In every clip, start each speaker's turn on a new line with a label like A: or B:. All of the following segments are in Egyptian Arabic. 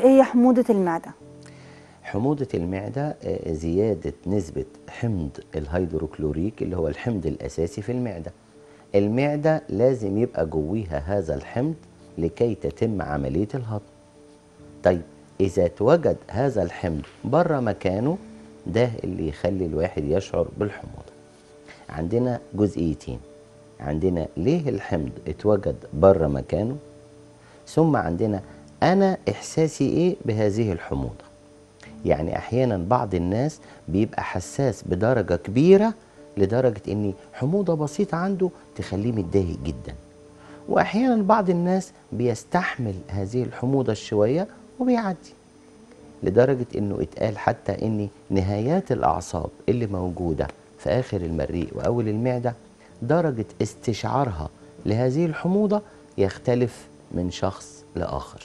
A: ايه هي حموضه المعده
B: حموضة المعدة آه، زيادة نسبة حمض الهيدروكلوريك اللي هو الحمض الأساسي في المعدة المعدة لازم يبقى جويها هذا الحمض لكي تتم عملية الهضم طيب إذا توجد هذا الحمض بره مكانه ده اللي يخلي الواحد يشعر بالحموضة عندنا جزئيتين عندنا ليه الحمض اتوجد بره مكانه ثم عندنا أنا إحساسي إيه بهذه الحموضة يعني احيانا بعض الناس بيبقى حساس بدرجه كبيره لدرجه ان حموضه بسيطه عنده تخليه متضايق جدا واحيانا بعض الناس بيستحمل هذه الحموضه شويه وبيعدي لدرجه انه اتقال حتى ان نهايات الاعصاب اللي موجوده في اخر المريء واول المعده درجه استشعارها لهذه الحموضه يختلف من شخص لاخر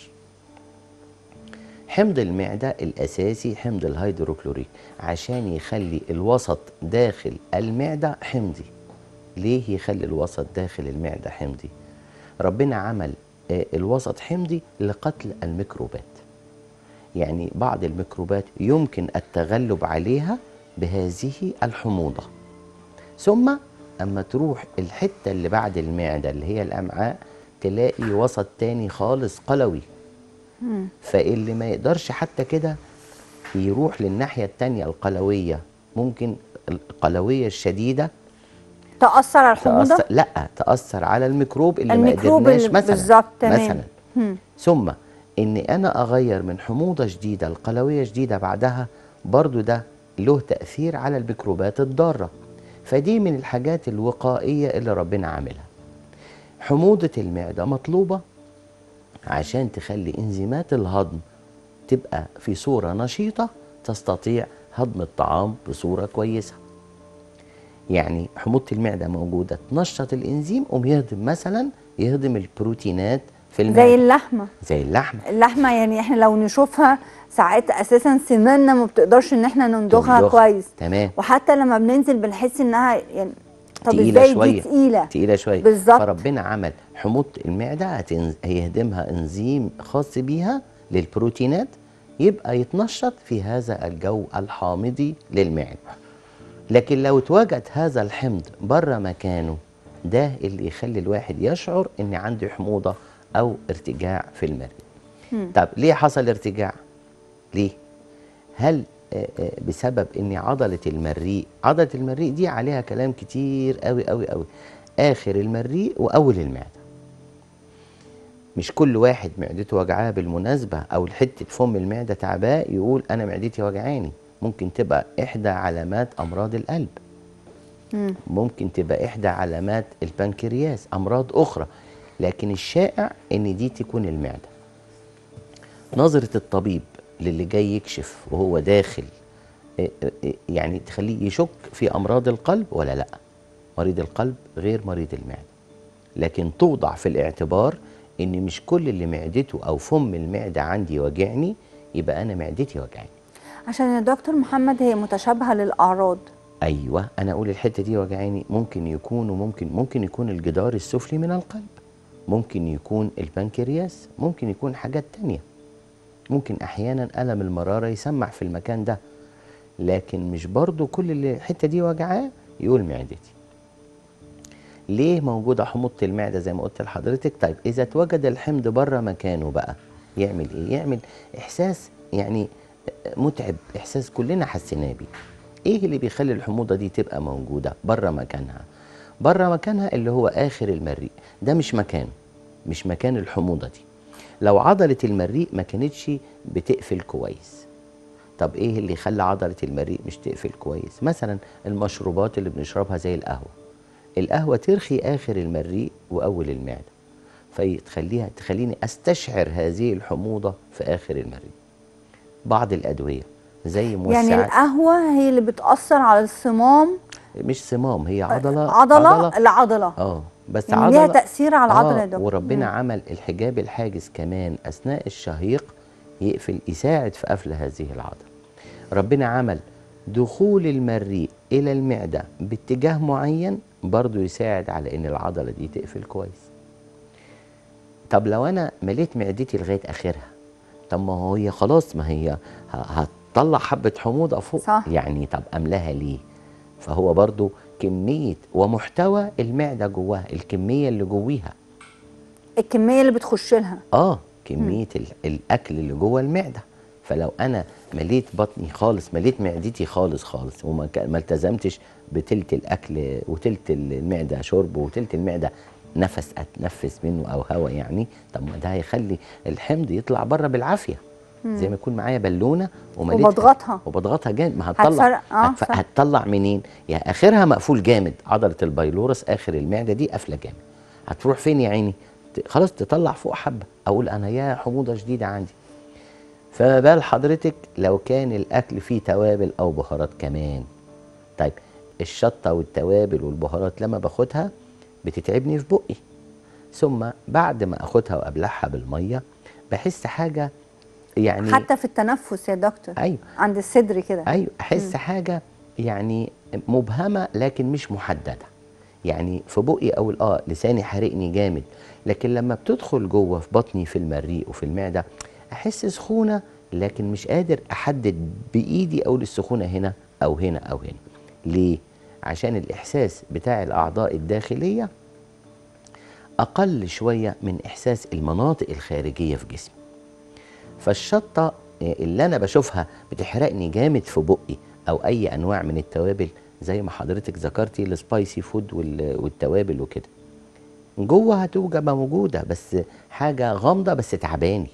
B: حمض المعدة الأساسي حمض الهيدروكلوريك عشان يخلي الوسط داخل المعدة حمضي ليه يخلي الوسط داخل المعدة حمضي ربنا عمل آه، الوسط حمضي لقتل الميكروبات يعني بعض الميكروبات يمكن التغلب عليها بهذه الحموضة ثم أما تروح الحتة اللي بعد المعدة اللي هي الأمعاء تلاقي وسط تاني خالص قلوي فاللي ما يقدرش حتى كده يروح للناحية التانية القلوية ممكن القلوية الشديدة
A: تاثر على الحموضه
B: تأثر لا تأثر على الميكروب اللي
A: الميكروب
B: ما قدرناش
A: اللي-
B: مثلا
A: بالظبط، تمام.
B: مثلا
A: مم.
B: ثم ان انا اغير من حموضة جديدة لقلوية جديدة بعدها برضو ده له تأثير على الميكروبات الضارة فدي من الحاجات الوقائية اللي ربنا عاملها حموضة المعدة مطلوبة عشان تخلي انزيمات الهضم تبقى في صورة نشيطة تستطيع هضم الطعام بصورة كويسة يعني حموضة المعدة موجودة تنشط الإنزيم قوم يهضم مثلا يهضم البروتينات في المعدة
A: زي اللحمه
B: زي اللحمة
A: اللحمه يعني احنا لو نشوفها ساعات اساسا سناننا ما بتقدرش ان احنا نندخها
B: تمضغ.
A: كويس
B: تمام
A: وحتى لما بننزل بنحس انها يعني طب
B: تقيلة
A: ازاي
B: شوية
A: دي تقيله
B: تقيلة شوية
A: بالظبط.
B: فربنا عمل حموضة المعدة هتنز... هيهدمها انزيم خاص بيها للبروتينات يبقى يتنشط في هذا الجو الحامضي للمعدة لكن لو اتوجد هذا الحمض بره مكانه ده اللي يخلي الواحد يشعر ان عنده حموضة او ارتجاع في المريء طب ليه حصل ارتجاع ليه هل آه، آه، بسبب ان عضله المريء عضله المريء دي عليها كلام كتير قوي قوي قوي اخر المريء واول المعده مش كل واحد معدته وجعاه بالمناسبه او حته فم المعده تعباه يقول انا معدتي وجعاني ممكن تبقى احدى علامات امراض القلب
A: مم.
B: ممكن تبقى احدى علامات البنكرياس امراض اخرى لكن الشائع ان دي تكون المعده نظره الطبيب للي جاي يكشف وهو داخل إيه إيه يعني تخليه يشك في امراض القلب ولا لا مريض القلب غير مريض المعده لكن توضع في الاعتبار ان مش كل اللي معدته او فم المعده عندي وجعني يبقى انا معدتي وجعاني
A: عشان يا دكتور محمد هي متشابهه للاعراض
B: ايوه انا اقول الحته دي وجعاني ممكن يكون وممكن ممكن يكون الجدار السفلي من القلب ممكن يكون البنكرياس ممكن يكون حاجات تانية ممكن احيانا الم المراره يسمع في المكان ده لكن مش برضو كل اللي الحته دي وجعاه يقول معدتي ليه موجوده حموضه المعده زي ما قلت لحضرتك طيب اذا اتوجد الحمض بره مكانه بقى يعمل ايه يعمل احساس يعني متعب احساس كلنا حسيناه بيه ايه اللي بيخلي الحموضه دي تبقى موجوده بره مكانها بره مكانها اللي هو اخر المريء ده مش مكانه مش مكان الحموضه دي لو عضله المريء ما كانتش بتقفل كويس طب ايه اللي يخلي عضله المريء مش تقفل كويس مثلا المشروبات اللي بنشربها زي القهوه القهوه ترخي اخر المريء واول المعده فتخليها تخليني استشعر هذه الحموضه في اخر المريء بعض الادويه زي موسعات
A: يعني القهوه هي اللي بتاثر على الصمام
B: مش صمام هي عضله
A: عضله, عضلة العضله
B: اه بس
A: يعني
B: عضله
A: ليها تاثير على العضله يا
B: آه
A: دكتور
B: وربنا
A: مم.
B: عمل الحجاب الحاجز كمان اثناء الشهيق يقفل يساعد في قفل هذه العضله ربنا عمل دخول المريء الى المعده باتجاه معين برضو يساعد على ان العضله دي تقفل كويس طب لو انا مليت معدتي لغايه اخرها طب ما هو هي خلاص ما هي ه- هتطلع حبه حموضه فوق
A: صح.
B: يعني طب املاها ليه فهو برضو كميه ومحتوى المعده جواها الكميه اللي جويها
A: الكميه اللي بتخش لها
B: اه كميه ال- الاكل اللي جوه المعده فلو انا مليت بطني خالص مليت معدتي خالص خالص وما ك- ما التزمتش بتلت الاكل وتلت المعده شرب وتلت المعده نفس اتنفس منه او هواء يعني طب ما ده هيخلي الحمض يطلع بره بالعافيه زي ما يكون معايا بالونه ومليتها
A: وبضغطها.
B: وبضغطها جامد ما هتطلع
A: هتفرق- آه،
B: هتف...
A: صح.
B: هتطلع منين يا اخرها مقفول جامد عضله البايلورس اخر المعده دي قافله جامد هتروح فين يا عيني ت- خلاص تطلع فوق حبه اقول انا يا حموضه شديده عندي فما بال حضرتك لو كان الاكل فيه توابل او بهارات كمان طيب الشطه والتوابل والبهارات لما باخدها بتتعبني في بقي ثم بعد ما اخدها وابلعها بالميه بحس حاجه يعني
A: حتى في التنفس يا دكتور
B: ايوه
A: عند الصدر كده
B: ايوه احس حاجه يعني مبهمه لكن مش محدده يعني في بقي او اه لساني حارقني جامد لكن لما بتدخل جوه في بطني في المريء وفي المعده احس سخونه لكن مش قادر احدد بايدي اقول السخونه هنا او هنا او هنا ليه عشان الاحساس بتاع الاعضاء الداخليه اقل شويه من احساس المناطق الخارجيه في جسمي فالشطه اللي انا بشوفها بتحرقني جامد في بقي او اي انواع من التوابل زي ما حضرتك ذكرتي السبايسي فود وال- والتوابل وكده جوه هتوجد موجوده بس حاجه غامضه بس تعباني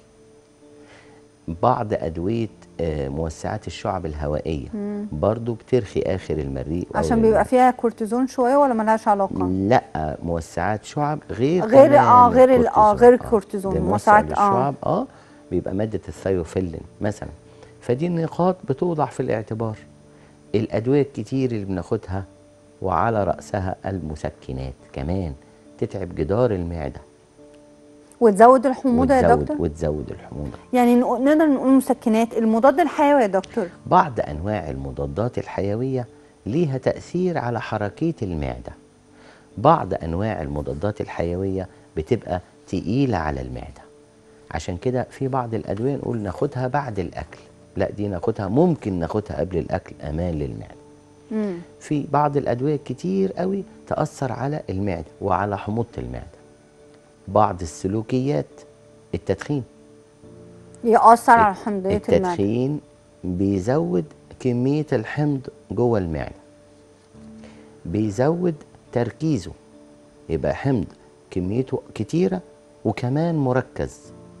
B: بعض ادويه آه، موسعات الشعب الهوائيه برضو بترخي اخر المريء أو
A: عشان بيبقى فيها كورتيزون شويه ولا ملهاش علاقه
B: لا موسعات شعب غير
A: غير-
B: كمان
A: آه، غير ال- آه،
B: الكورتيزون.
A: غير الكورتيزون.
B: ده موسع
A: موسعات، آه.
B: للشعب اه بيبقى ماده الثيوفيلين مثلا فدي النقاط بتوضع في الاعتبار الادويه الكتير اللي بناخدها وعلى راسها المسكنات كمان تتعب جدار المعده
A: وتزود الحموضه يا
B: وتزود
A: دكتور
B: وتزود الحموضه
A: يعني نق- نقدر نقول مسكنات المضاد الحيوي يا دكتور
B: بعض انواع المضادات الحيويه ليها تاثير على حركيه المعده بعض انواع المضادات الحيويه بتبقى تقيله على المعده عشان كده في بعض الادويه نقول ناخدها بعد الاكل لا دي ناخدها ممكن ناخدها قبل الاكل امان للمعده
A: مم.
B: في بعض الادويه كتير قوي تاثر على المعده وعلى حموضه المعده بعض السلوكيات التدخين
A: يأثر على حمضيه المعده
B: التدخين بيزود كمية الحمض جوه المعدة بيزود تركيزه يبقى حمض كميته كتيرة وكمان مركز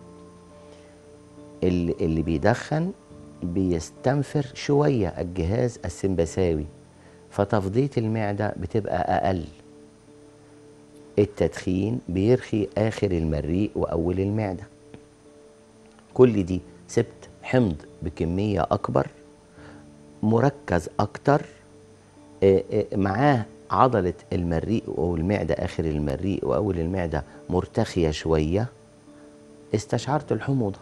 B: اللي, اللي بيدخن بيستنفر شوية الجهاز السمبثاوي فتفضية المعدة بتبقى أقل التدخين بيرخي آخر المريء وأول المعدة كل دي سبت حمض بكمية أكبر مركز أكتر آه، آه، معاه عضلة المريء أو المعدة آخر المريء وأول المعدة مرتخية شوية استشعرت الحموضة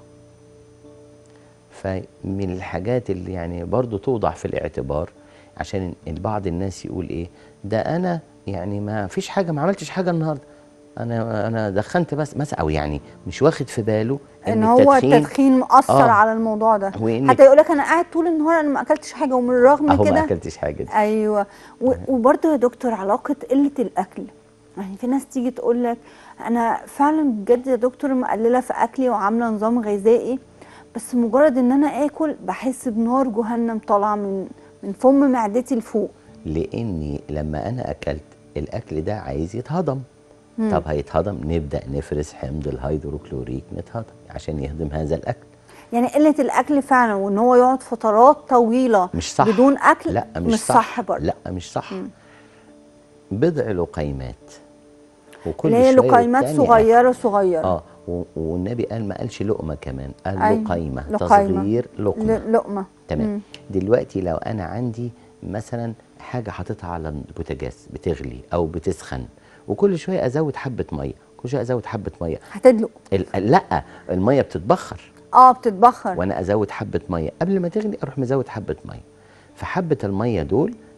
B: فمن الحاجات اللي يعني برضو توضع في الاعتبار عشان بعض الناس يقول ايه ده انا يعني ما فيش حاجه ما عملتش حاجه النهارده انا انا دخنت بس مثلا او يعني مش واخد في باله
A: ان هو التدخين مأثر
B: آه.
A: على الموضوع ده
B: وإنك-
A: حتى يقول لك انا قاعد طول النهار انا ما اكلتش حاجه ومن الرغم
B: اهو ما
A: كده
B: اكلتش حاجه دي
A: ايوه و- وبرضه يا دكتور علاقه قله الاكل يعني في ناس تيجي تقول لك انا فعلا بجد يا دكتور مقلله في اكلي وعامله نظام غذائي بس مجرد ان انا اكل بحس بنار جهنم طالعه من من فم معدتي لفوق
B: لاني لما انا اكلت الاكل ده عايز يتهضم طب هيتهضم نبدا نفرز حمض الهيدروكلوريك نتهضم عشان يهضم هذا الاكل
A: يعني قله الاكل فعلا وان هو يقعد فترات طويله
B: مش صح
A: بدون اكل
B: لا مش,
A: مش صح, برضه
B: لا مش صح بضع لقيمات وكل
A: اللي هي
B: شوية
A: لقيمات
B: والتانية
A: صغيره صغيره
B: اه و- والنبي قال ما قالش لقمه كمان قال
A: أيوة،
B: لقيمه
A: لقيمة.
B: تصغير لقمه
A: ل- لقمه
B: تمام دلوقتي لو انا عندي مثلا حاجه حاططها على البوتاجاز بتغلي او بتسخن وكل شويه ازود حبه ميه كل شويه ازود حبه ميه
A: هتدلق
B: ال- لا الميه بتتبخر
A: اه بتتبخر
B: وانا ازود حبه ميه قبل ما تغلي اروح مزود حبه ميه فحبه الميه دول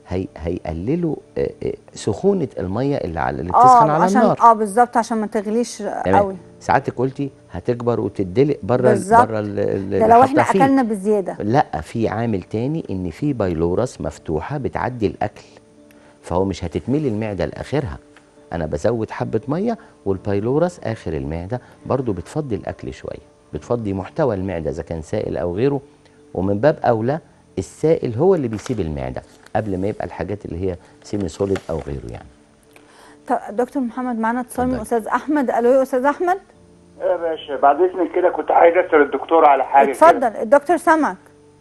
B: هي هيقللوا آه، آه، سخونه الميه اللي على اللي بتسخن
A: اه
B: على
A: عشان
B: النار
A: اه بالظبط عشان ما تغليش
B: تمام
A: قوي
B: ساعتك قلتي هتكبر وتدلق بره
A: بالظبط.
B: بره ال- ال-
A: ده
B: اللي
A: لو احنا
B: حاطة فيه.
A: اكلنا بزياده
B: لا في عامل تاني ان في بايلورس مفتوحه بتعدي الاكل فهو مش هتتملي المعده لاخرها انا بزود حبه ميه والبايلورس اخر المعده برضو بتفضي الاكل شويه بتفضي محتوى المعده اذا كان سائل او غيره ومن باب اولى السائل هو اللي بيسيب المعده قبل ما يبقى الحاجات اللي هي سيمي سوليد او غيره يعني
A: طب دكتور محمد معانا اتصال من
B: اتفضل.
A: استاذ احمد الو يا استاذ احمد
C: يا باشا بعد اذنك كده كنت عايز اسال الدكتور على حاجه كده.
A: اتفضل الدكتور سمك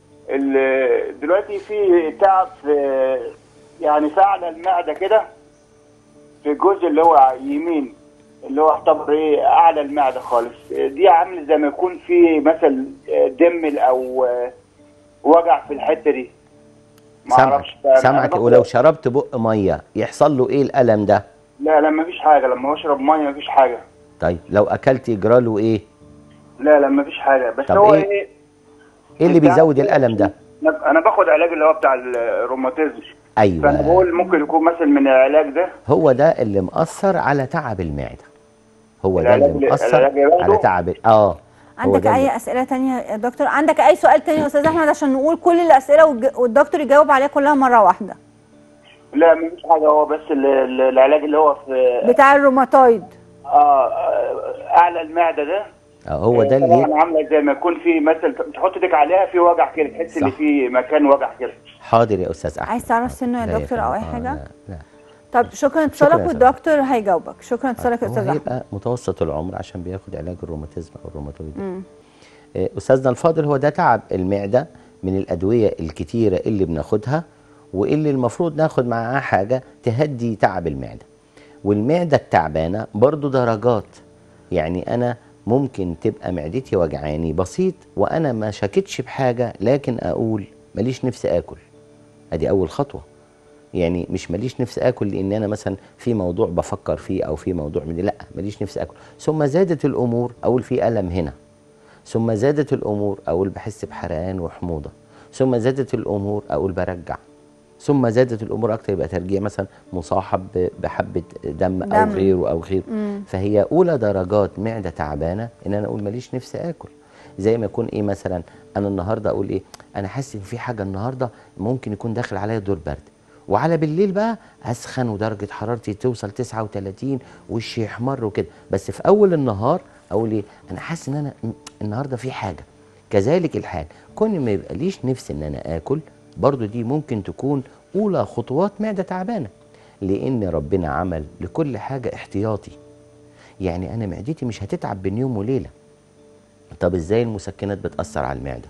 C: ال- دلوقتي في تعب في يعني في اعلى المعده كده في الجزء اللي هو يمين اللي هو يعتبر ايه اعلى المعده خالص دي عامل زي ما يكون في مثل دم او وجع في الحته دي ما
B: سامعك
C: اعرفش بقى. أنا
B: سامعك
C: باخد-
B: ولو شربت بق ميه يحصل له ايه الالم ده
C: لا لا مفيش حاجه لما بشرب ميه مفيش حاجه
B: طيب لو اكلت يجرى له ايه
C: لا لا مفيش حاجه بس
B: طب
C: هو
B: إيه؟
C: ايه
B: ايه اللي
C: بتاع-
B: بيزود الالم ده
C: انا باخد علاج اللي هو بتاع الروماتيزم
B: ايوه
C: فانا بقول ممكن يكون مثلا من العلاج ده
B: هو ده اللي مأثر على تعب المعدة هو ده
C: العلاج
B: اللي
C: اللي-
B: مأثر
C: العلاج اللي باخده؟
B: على تعب ال- اه هو
A: عندك
B: ده اللي-
A: اي اسئله تانية يا دكتور عندك اي سؤال تاني يا استاذ احمد عشان نقول كل الاسئله والج- والدكتور يجاوب عليها كلها مره واحده
C: لا مفيش حاجه هو بس ال- ال- العلاج اللي هو في
A: بتاع الروماتويد
C: اه آه، اعلى المعده ده
B: آه هو ده
C: طبعا
B: اللي
C: عامله زي ما يكون في مثل تحط ايدك عليها في وجع كده تحس ان
B: صح.
C: في مكان وجع كده
B: حاضر يا استاذ احمد
A: عايز تعرف سنه يا
B: لا
A: دكتور او اي
B: فندم. آه،
A: حاجه
B: لا لا
A: طب شكرا
B: شكراً
A: اتصالك
B: يا
A: والدكتور هيجاوبك شكرا اتصالك يا
B: هو
A: استاذ احمد
B: هيبقى متوسط العمر عشان بياخد علاج الروماتيزم او الروماتويد
A: مم.
B: آه، استاذنا الفاضل هو ده تعب المعده من الادويه الكتيره اللي بناخدها واللي المفروض ناخد معاها حاجه تهدي تعب المعده والمعده التعبانه برضو درجات يعني انا ممكن تبقى معدتي وجعاني بسيط وانا ما شكتش بحاجه لكن اقول ماليش نفسي اكل ادي اول خطوه يعني مش ماليش نفسي اكل لان انا مثلا في موضوع بفكر فيه او في موضوع من لا ماليش نفسي اكل ثم زادت الامور اقول في الم هنا ثم زادت الامور اقول بحس بحرقان وحموضه ثم زادت الامور اقول برجع ثم زادت الامور اكتر يبقى ترجيع مثلا مصاحب ب- بحبه دم, او
A: دم.
B: غيره او غيره
A: مم.
B: فهي اولى درجات معده تعبانه ان انا اقول ماليش نفسي اكل زي ما يكون ايه مثلا انا النهارده اقول ايه انا حاسس ان في حاجه النهارده ممكن يكون داخل عليا دور برد وعلى بالليل بقى اسخن ودرجه حرارتي توصل 39 وشي يحمر وكده بس في اول النهار اقول ايه انا حاسس ان انا م- النهارده في حاجه كذلك الحال كون ما يبقى ليش نفس ان انا اكل برضو دي ممكن تكون اولى خطوات معده تعبانه لان ربنا عمل لكل حاجه احتياطي يعني انا معدتي مش هتتعب بين يوم وليله طب ازاي المسكنات بتاثر على المعده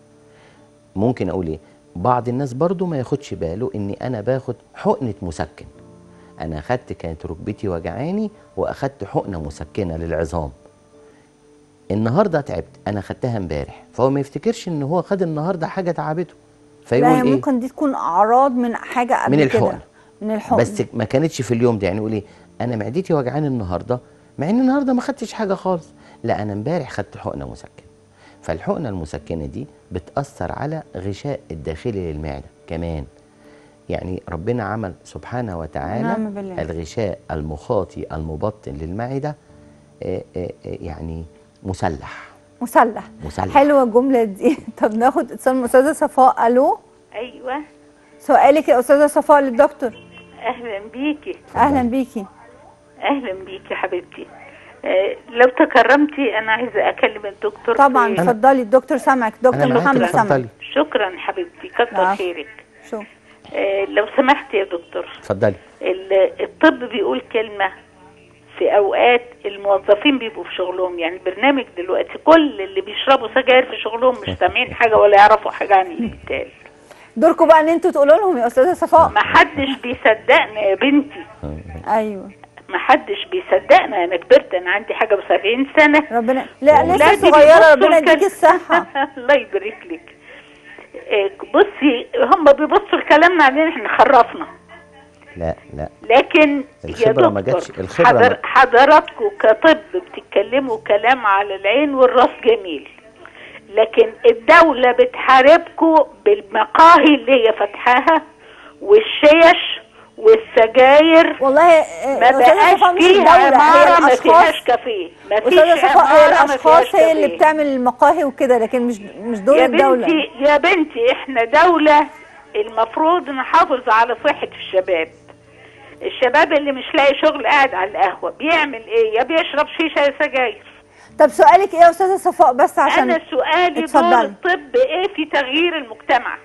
B: ممكن اقول ايه بعض الناس برضو ما ياخدش باله اني انا باخد حقنه مسكن انا اخدت كانت ركبتي وجعاني واخدت حقنه مسكنه للعظام النهارده تعبت انا خدتها امبارح فهو ما يفتكرش ان هو خد النهارده حاجه تعبته فيقول
A: لا هي
B: ايه
A: ممكن دي تكون اعراض من حاجه قبل
B: من
A: كده
B: الحقن.
A: من الحقن
B: بس ما كانتش في اليوم ده يعني يقول ايه انا معدتي وجعاني النهارده مع ان النهارده ما خدتش حاجه خالص لا انا امبارح خدت حقنه مسكنه فالحقنه المسكنه دي بتاثر على غشاء الداخلي للمعده كمان يعني ربنا عمل سبحانه وتعالى
A: نعم بالله.
B: الغشاء المخاطي المبطن للمعده آه، آه، آه، يعني مسلح
A: مسلح
B: مسلح
A: حلوه الجمله دي طب ناخد اتصال من استاذه صفاء الو
D: ايوه
A: سؤالك يا استاذه صفاء للدكتور
D: اهلا بيكي
A: اهلا بيكي
D: اهلا بيكي حبيبتي آه، لو تكرمتي انا عايزه اكلم الدكتور
A: طبعا
D: في-
A: اتفضلي الدكتور سامعك دكتور
B: انا معاك
A: محمد
B: اتفضلي
A: سامعك
D: شكرا حبيبتي كتر
A: العفو.
D: خيرك
A: شو
D: آه، لو سمحت يا دكتور
B: اتفضلي
D: ال- الطب بيقول كلمه في اوقات الموظفين بيبقوا في شغلهم يعني البرنامج دلوقتي كل اللي بيشربوا سجاير في شغلهم مش سامعين حاجه ولا يعرفوا حاجه عن اللي بيتقال
A: دوركم بقى ان انتوا تقولوا لهم يا استاذه صفاء
D: ما حدش بيصدقنا يا بنتي
A: ايوه
D: ما حدش بيصدقنا انا كبرت انا عندي حاجه و70 سنه
A: ربنا لا لسه
D: ولادي
A: صغيره
D: بيبصوا
A: ربنا
D: الكلام-
A: يديك الصحه
D: الله يبارك لك إيه، بصي هم بيبصوا لكلامنا علينا احنا خرفنا
B: لا لا
D: لكن
B: الخبرة
D: يا
B: ما
D: دكتور
B: جاتش- الخبرة
D: حضر
B: ما-
D: حضراتكم كطب بتتكلموا كلام على العين والراس جميل لكن الدولة بتحاربكم بالمقاهي اللي هي فاتحاها والشيش والسجاير
A: والله آه،
D: ما
A: أستاذة
D: بقاش
A: صفاء مش
D: فيها
A: الدولة هي
D: عمارة ما
A: الأشخاص
D: فيهاش كافيه ما فيش
A: أستاذة صفاء هي
D: عمارة ما
A: الأشخاص
D: فيهاش
A: هي اللي
D: كافيه.
A: بتعمل المقاهي وكده لكن مش مش دور
D: يا
A: الدولة
D: بنتي يا بنتي احنا دولة المفروض نحافظ على صحة الشباب الشباب اللي مش لاقي شغل قاعد على القهوة بيعمل ايه يا بيشرب شيشة يا سجاير
A: طب سؤالك ايه يا أستاذة صفاء بس عشان
D: انا سؤالي دور
A: اتفضلي.
D: الطب ايه في تغيير المجتمع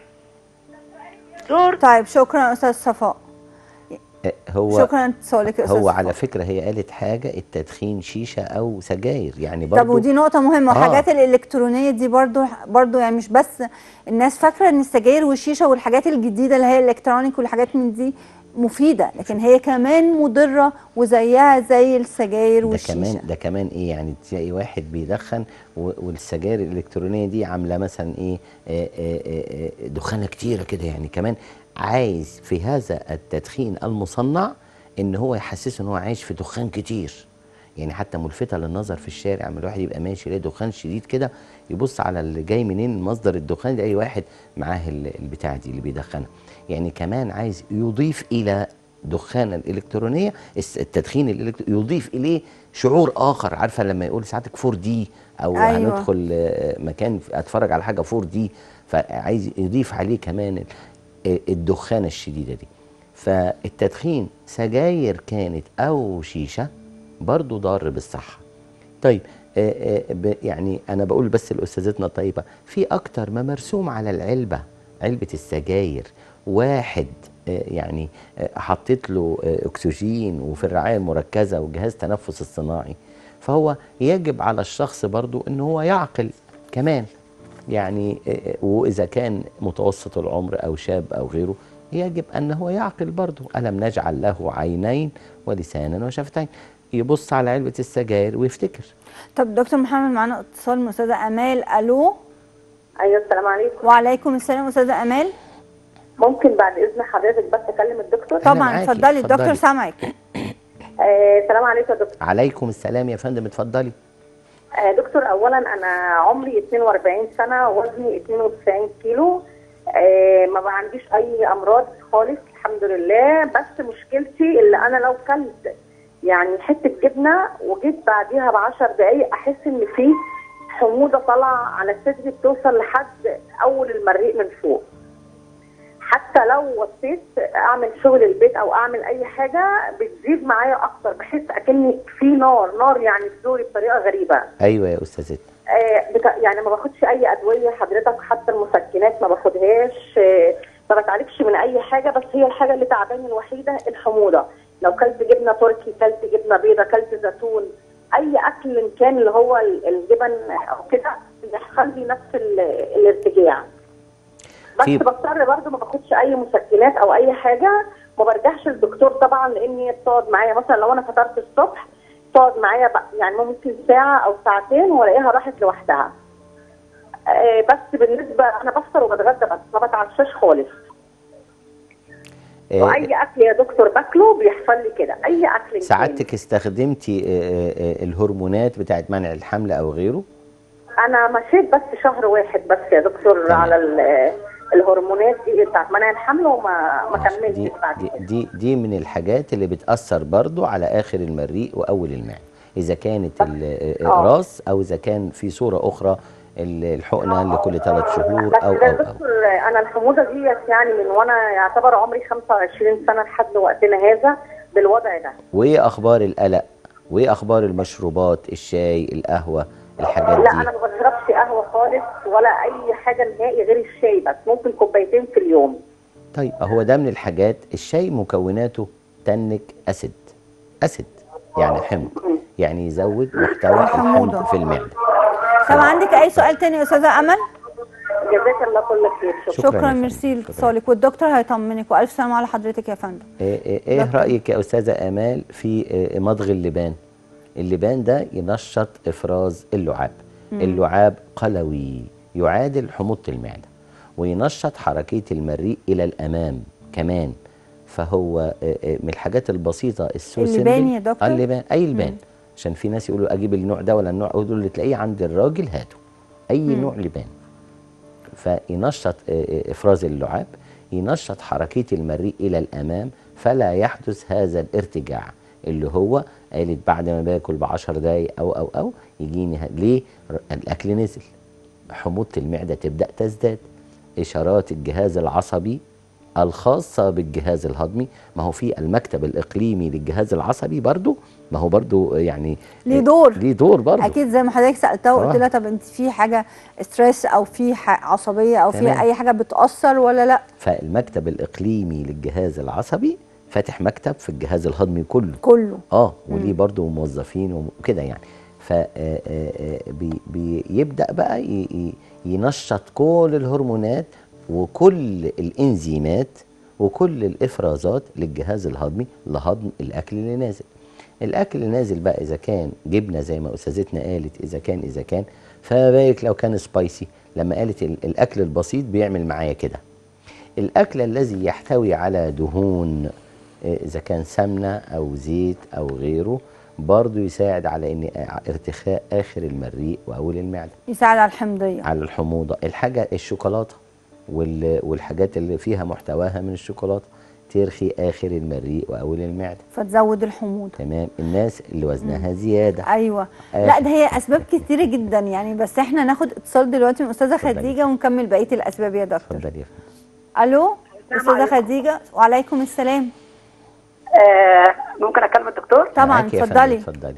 D: دور
A: طيب شكرا يا أستاذ صفاء
B: آه، هو
A: شكرا اتصالك يا أستاذ
B: هو
A: صفاء.
B: على فكره هي قالت حاجه التدخين شيشه او سجاير يعني برضو
A: طب ودي نقطة مهمة
B: آه.
A: والحاجات الإلكترونية دي برضو برضو يعني مش بس الناس فاكرة إن السجاير والشيشة والحاجات الجديدة اللي هي الإلكترونيك والحاجات من دي مفيدة لكن هي كمان مضرة وزيها زي السجاير
B: ده
A: والشيشة
B: كمان ده كمان ايه يعني تلاقي واحد بيدخن و- والسجاير الالكترونيه دي عامله مثلا ايه آه، آه، آه، آه، دخانه كتيره كده يعني كمان عايز في هذا التدخين المصنع ان هو يحسسه ان هو عايش في دخان كتير يعني حتى ملفته للنظر في الشارع اما الواحد يبقى ماشي يلاقي دخان شديد كده يبص على اللي جاي منين مصدر الدخان يلاقي واحد معاه ال- البتاع دي اللي بيدخنها يعني كمان عايز يضيف الى دخان الالكترونيه الس- التدخين الالكتروني يضيف اليه شعور اخر عارفه لما يقول ساعتك 4 دي او
A: أيوة.
B: أيوة. هندخل آه، مكان اتفرج على حاجه 4 دي فعايز يضيف عليه كمان ال- آه، الدخانه الشديده دي فالتدخين سجاير كانت او شيشه برضو ضار بالصحه طيب آه، آه، ب- يعني انا بقول بس لاستاذتنا طيبه في اكتر ما مرسوم على العلبه علبه السجاير واحد آه، يعني آه، حطيت له آه، اكسجين وفي الرعايه المركزه وجهاز تنفس الصناعي فهو يجب على الشخص برضو ان هو يعقل كمان يعني آه، واذا كان متوسط العمر او شاب او غيره يجب ان هو يعقل برضه الم نجعل له عينين ولسانا وشفتين يبص على علبه السجاير ويفتكر
A: طب دكتور محمد معانا اتصال من أستاذة أمال ألو
E: ايوه السلام عليكم
A: وعليكم السلام أستاذة أمال
E: ممكن بعد اذن حضرتك بس اكلم الدكتور
A: طبعا
B: معاكي،
A: اتفضلي الدكتور
B: اتفضلي.
A: سامعك
E: آه السلام عليكم يا دكتور
B: عليكم السلام يا فندم اتفضلي
E: آه دكتور اولا انا عمري 42 سنه وزني 92 كيلو آه ما بقى عنديش اي امراض خالص الحمد لله بس مشكلتي اللي انا لو كلت يعني حته جبنه وجيت بعديها ب 10 دقائق احس ان في حموضه طالعه على صدري بتوصل لحد اول المريء من فوق حتى لو وصيت اعمل شغل البيت او اعمل اي حاجه بتزيد معايا اكتر بحس اكني في نار نار يعني في زوري بطريقه غريبه
B: ايوه يا استاذتنا
E: آه بتا... يعني ما باخدش اي ادويه حضرتك حتى المسكنات ما باخدهاش آه ما بتعالجش من اي حاجه بس هي الحاجه اللي تعباني الوحيده الحموضه لو كلت جبنه تركي كلت جبنه بيضه كلت زيتون اي اكل إن كان اللي هو ال- الجبن او كده بيحصل لي نفس ال- الارتجاع بس
B: في-
E: بضطر برضه ما باخدش اي مسكنات او اي حاجه ما برجعش للدكتور طبعا لان هي بتقعد معايا مثلا لو انا فطرت الصبح تقعد معايا بقى يعني ممكن ساعه او ساعتين والاقيها راحت لوحدها آه، بس بالنسبه انا بفطر وبتغدى بس ما بتعشاش خالص
B: آه،
E: واي اكل يا دكتور باكله بيحصل لي كده اي اكل إن
B: سعادتك استخدمتي آه، آه، آه، الهرمونات بتاعت منع الحمل او غيره
E: كان. انا مشيت بس شهر واحد بس يا دكتور
B: تمام.
E: على ال- الهرمونات دي بتاعت منع الحمل وما ما
B: دي
E: كملتش بعد
B: دي,
E: كده
B: دي دي من الحاجات اللي بتاثر برضو على اخر المريء واول المعده اذا كانت ال-
E: آه.
B: الراس او اذا كان في صوره اخرى ال- الحقنه اللي كل ثلاث شهور
E: بس
B: او
E: يا
B: او او
E: دكتور انا الحموضه ديت يعني من وانا يعتبر عمري 25 سنه لحد وقتنا هذا بالوضع ده
B: وايه اخبار القلق وايه اخبار المشروبات الشاي القهوه الحاجات
E: لا انا
B: دي
E: ما بشربش قهوه خالص ولا اي حاجه نهائي غير الشاي بس ممكن كوبايتين في اليوم
B: طيب هو ده من الحاجات الشاي مكوناته تنك اسيد اسيد يعني حمض يعني يزود محتوى
A: الحموضة.
B: الحمض في المعده
A: طب عندك اي سؤال تاني يا استاذه امل
E: جزاك الله كل خير شكرا
B: شكراً
A: شكرا
B: يا فندم.
A: ميرسي
B: شكراً.
A: لاتصالك والدكتور هيطمنك والف سلامه على حضرتك يا فندم
B: ايه, إيه, إيه
A: دكتور.
B: رايك يا استاذه امال في إيه مضغ اللبان اللبان ده ينشط افراز اللعاب اللعاب قلوي يعادل حموضه المعده وينشط حركيه المريء الى الامام كمان فهو إيه إيه من الحاجات البسيطه السوسن
A: اللبان يا دكتور؟
B: اللبان اي لبان عشان في ناس يقولوا اجيب النوع ده ولا النوع يقولوا اللي تلاقيه عند الراجل هاته اي نوع لبان فينشط آه، آه، افراز اللعاب ينشط حركيه المريء الى الامام فلا يحدث هذا الارتجاع اللي هو قالت بعد ما باكل بعشر دقايق او او او يجيني ه- ليه ر- الاكل نزل حموضه المعده تبدا تزداد اشارات الجهاز العصبي الخاصة بالجهاز الهضمي ما هو في المكتب الإقليمي للجهاز العصبي برضو ما هو برضو يعني
A: ليه دور.
B: ليه دور برضو
A: اكيد زي ما حضرتك سالتها وقلت
B: آه.
A: لها طب انت في حاجه ستريس او في ح- عصبيه او في
B: تمام.
A: اي حاجه بتاثر ولا لا
B: فالمكتب الإقليمي للجهاز العصبي فاتح مكتب في الجهاز الهضمي كله
A: كله
B: اه وليه برضه موظفين وكده يعني فبيبدا بقى ي- ي- ينشط كل الهرمونات وكل الانزيمات وكل الافرازات للجهاز الهضمي لهضم الاكل اللي نازل الاكل اللي نازل بقى اذا كان جبنه زي ما استاذتنا قالت اذا كان اذا كان فما بالك لو كان سبايسي لما قالت ال- الاكل البسيط بيعمل معايا كده الأكل الذي يحتوي على دهون آه، إذا كان سمنة أو زيت أو غيره برضو يساعد على إن ارتخاء آخر المريء وأول المعدة
A: يساعد على الحمضيه
B: على الحموضة الحاجة الشوكولاتة وال- والحاجات اللي فيها محتواها من الشوكولاتة ترخي آخر المريء وأول المعدة
A: فتزود الحموضه
B: تمام الناس اللي وزنها زيادة
A: ايوه
B: آه.
A: لا ده هي اسباب كتيره جدا يعني بس احنا ناخد اتصال دلوقتي من استاذه
B: اتفضلي.
A: خديجه ونكمل بقيه الاسباب يا دكتور
B: اتفضلي يا فندم
A: الو استاذه خديجه وعليكم السلام
F: آه ممكن اكلم الدكتور
A: طبعا
B: معاكي يا فندم،
A: اتفضلي
B: اتفضلي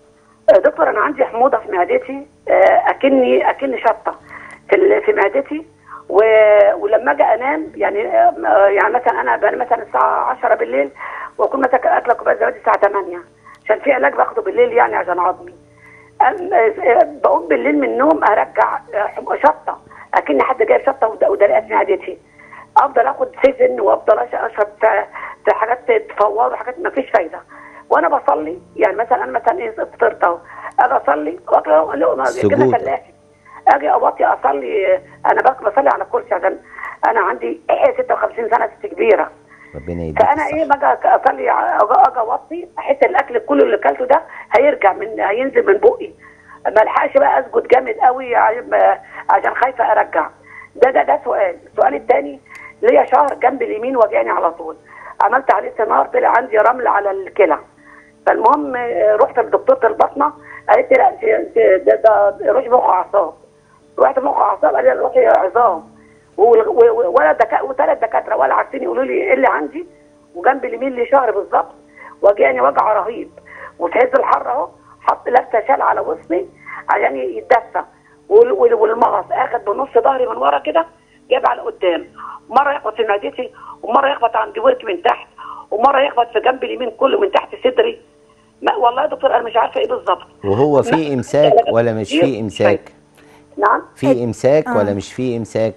F: آه دكتور انا عندي حموضه في معدتي آه اكني اكني شطه في ال- في معدتي و... ولما اجي انام يعني آه يعني مثلا انا بنام مثلا الساعه 10 بالليل واكون مثلا اكله كوبايه زبادي الساعه 8 عشان في علاج باخده بالليل يعني عشان عظمي أم- آه، بقوم بالليل من النوم ارجع آه، حم- شطه اكن حد جايب شطه ود- ودلقات في معدتي افضل اخد سيفن وافضل أش- اشرب في- في حاجات تفور وحاجات ما فيش فايده وانا بصلي يعني مثلا انا مثلا ايه فطرت اهو اجي اصلي واكل لقمه
B: سجود.
F: كده فلاحي اجي اوطي اصلي انا بق- بصلي على الكرسي عشان انا عندي 56 سنه ست كبيره
B: ربنا يديك
F: فانا ايه
B: الصحة.
F: باجي اصلي ع- اجي اجي اوطي احس الاكل كله اللي اكلته ده هيرجع من هينزل من بقي ما الحقش بقى اسجد جامد قوي ع- ما- عشان خايفه ارجع ده ده ده سؤال السؤال الثاني ليا شهر جنب اليمين وجعني على طول عملت عليه سنار طلع عندي رمل على الكلى فالمهم آه، رحت لدكتوره البطنه قالت لي لا انت انت ده, ده روحي مخ اعصاب رحت مخ اعصاب قال لي روحي عظام وال- و- و- ولا دكا وثلاث دكاتره ولا عارفين يقولوا لي ايه اللي عندي وجنب اليمين لي شهر بالظبط وجاني وجع رهيب وفي عز الحر اهو حط لابسه شال على وسطي عشان يتدفى وال- وال- والمغص اخد بنص ظهري من ورا كده جاب على قدام مره يخبط في معدتي ومره يخبط عند ورك من تحت ومره يخبط في جنب اليمين كله من تحت صدري ما والله يا دكتور انا مش عارفه ايه بالظبط
B: وهو في
F: لا.
B: إمساك ولا مش في إمساك
F: نعم
B: في إمساك
A: آه.
B: ولا مش في إمساك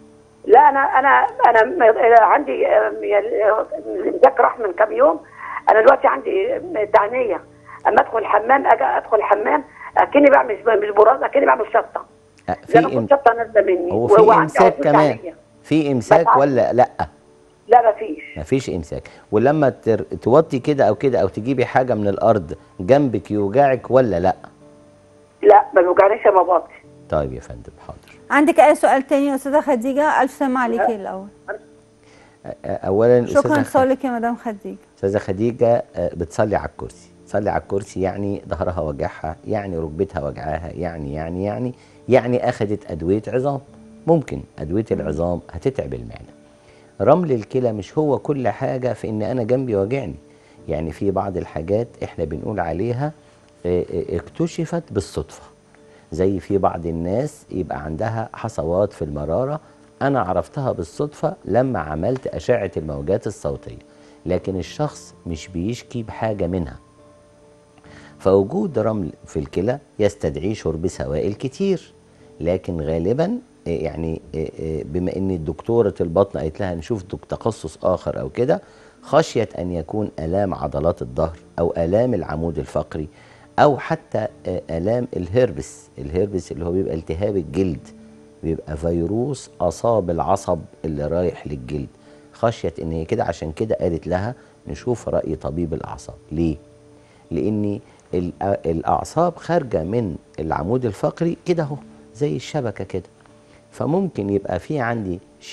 F: لا انا انا انا م- عندي آم، يعني، آه، الامساك راح من كام يوم انا دلوقتي عندي آم، تعنيه اما ادخل الحمام اجي ادخل الحمام اكني بعمل مش براز اكني بعمل شطه
B: آه،
F: زي
B: في
F: ما
B: إم...
F: كنت شطه نازله مني
B: هو
F: و-
B: في
F: وعندي
B: امساك
F: عصير
B: كمان
F: تعنية.
B: في امساك
F: بتعب.
B: ولا لا
F: لا مفيش
B: مفيش امساك ولما تر... توطي كده او كده او تجيبي حاجه من الارض جنبك يوجعك ولا لا
F: لا ما بيوجعنيش يا باباتي
B: طيب يا فندم حاضر
A: عندك اي سؤال تاني يا استاذه خديجه الف سلامه عليكي الاول
B: أ- اولا
A: شكرا
B: استاذه خ-
A: لسؤالك يا مدام خديجه
B: استاذه خديجه آه، بتصلي على الكرسي تصلي على الكرسي يعني ظهرها وجعها يعني ركبتها وجعاها يعني يعني يعني يعني اخذت ادويه عظام ممكن ادويه العظام هتتعب المعده رمل الكلى مش هو كل حاجه في ان انا جنبي وجعني يعني في بعض الحاجات احنا بنقول عليها آه، آه، اكتشفت بالصدفه زي في بعض الناس يبقى عندها حصوات في المرارة أنا عرفتها بالصدفة لما عملت أشعة الموجات الصوتية لكن الشخص مش بيشكي بحاجة منها فوجود رمل في الكلى يستدعي شرب سوائل كتير لكن غالبا آه، يعني آه، آه، بما ان الدكتوره البطن قالت لها نشوف دك- تخصص اخر او كده خشيه ان يكون الام عضلات الظهر او الام العمود الفقري او حتى آه، الام الهربس الهربس اللي هو بيبقى التهاب الجلد بيبقى فيروس اصاب العصب اللي رايح للجلد خشيه ان هي كده عشان كده قالت لها نشوف راي طبيب الاعصاب ليه لان الأ- الاعصاب خارجه من العمود الفقري كده اهو زي الشبكه كده فممكن يبقى في عندي شيء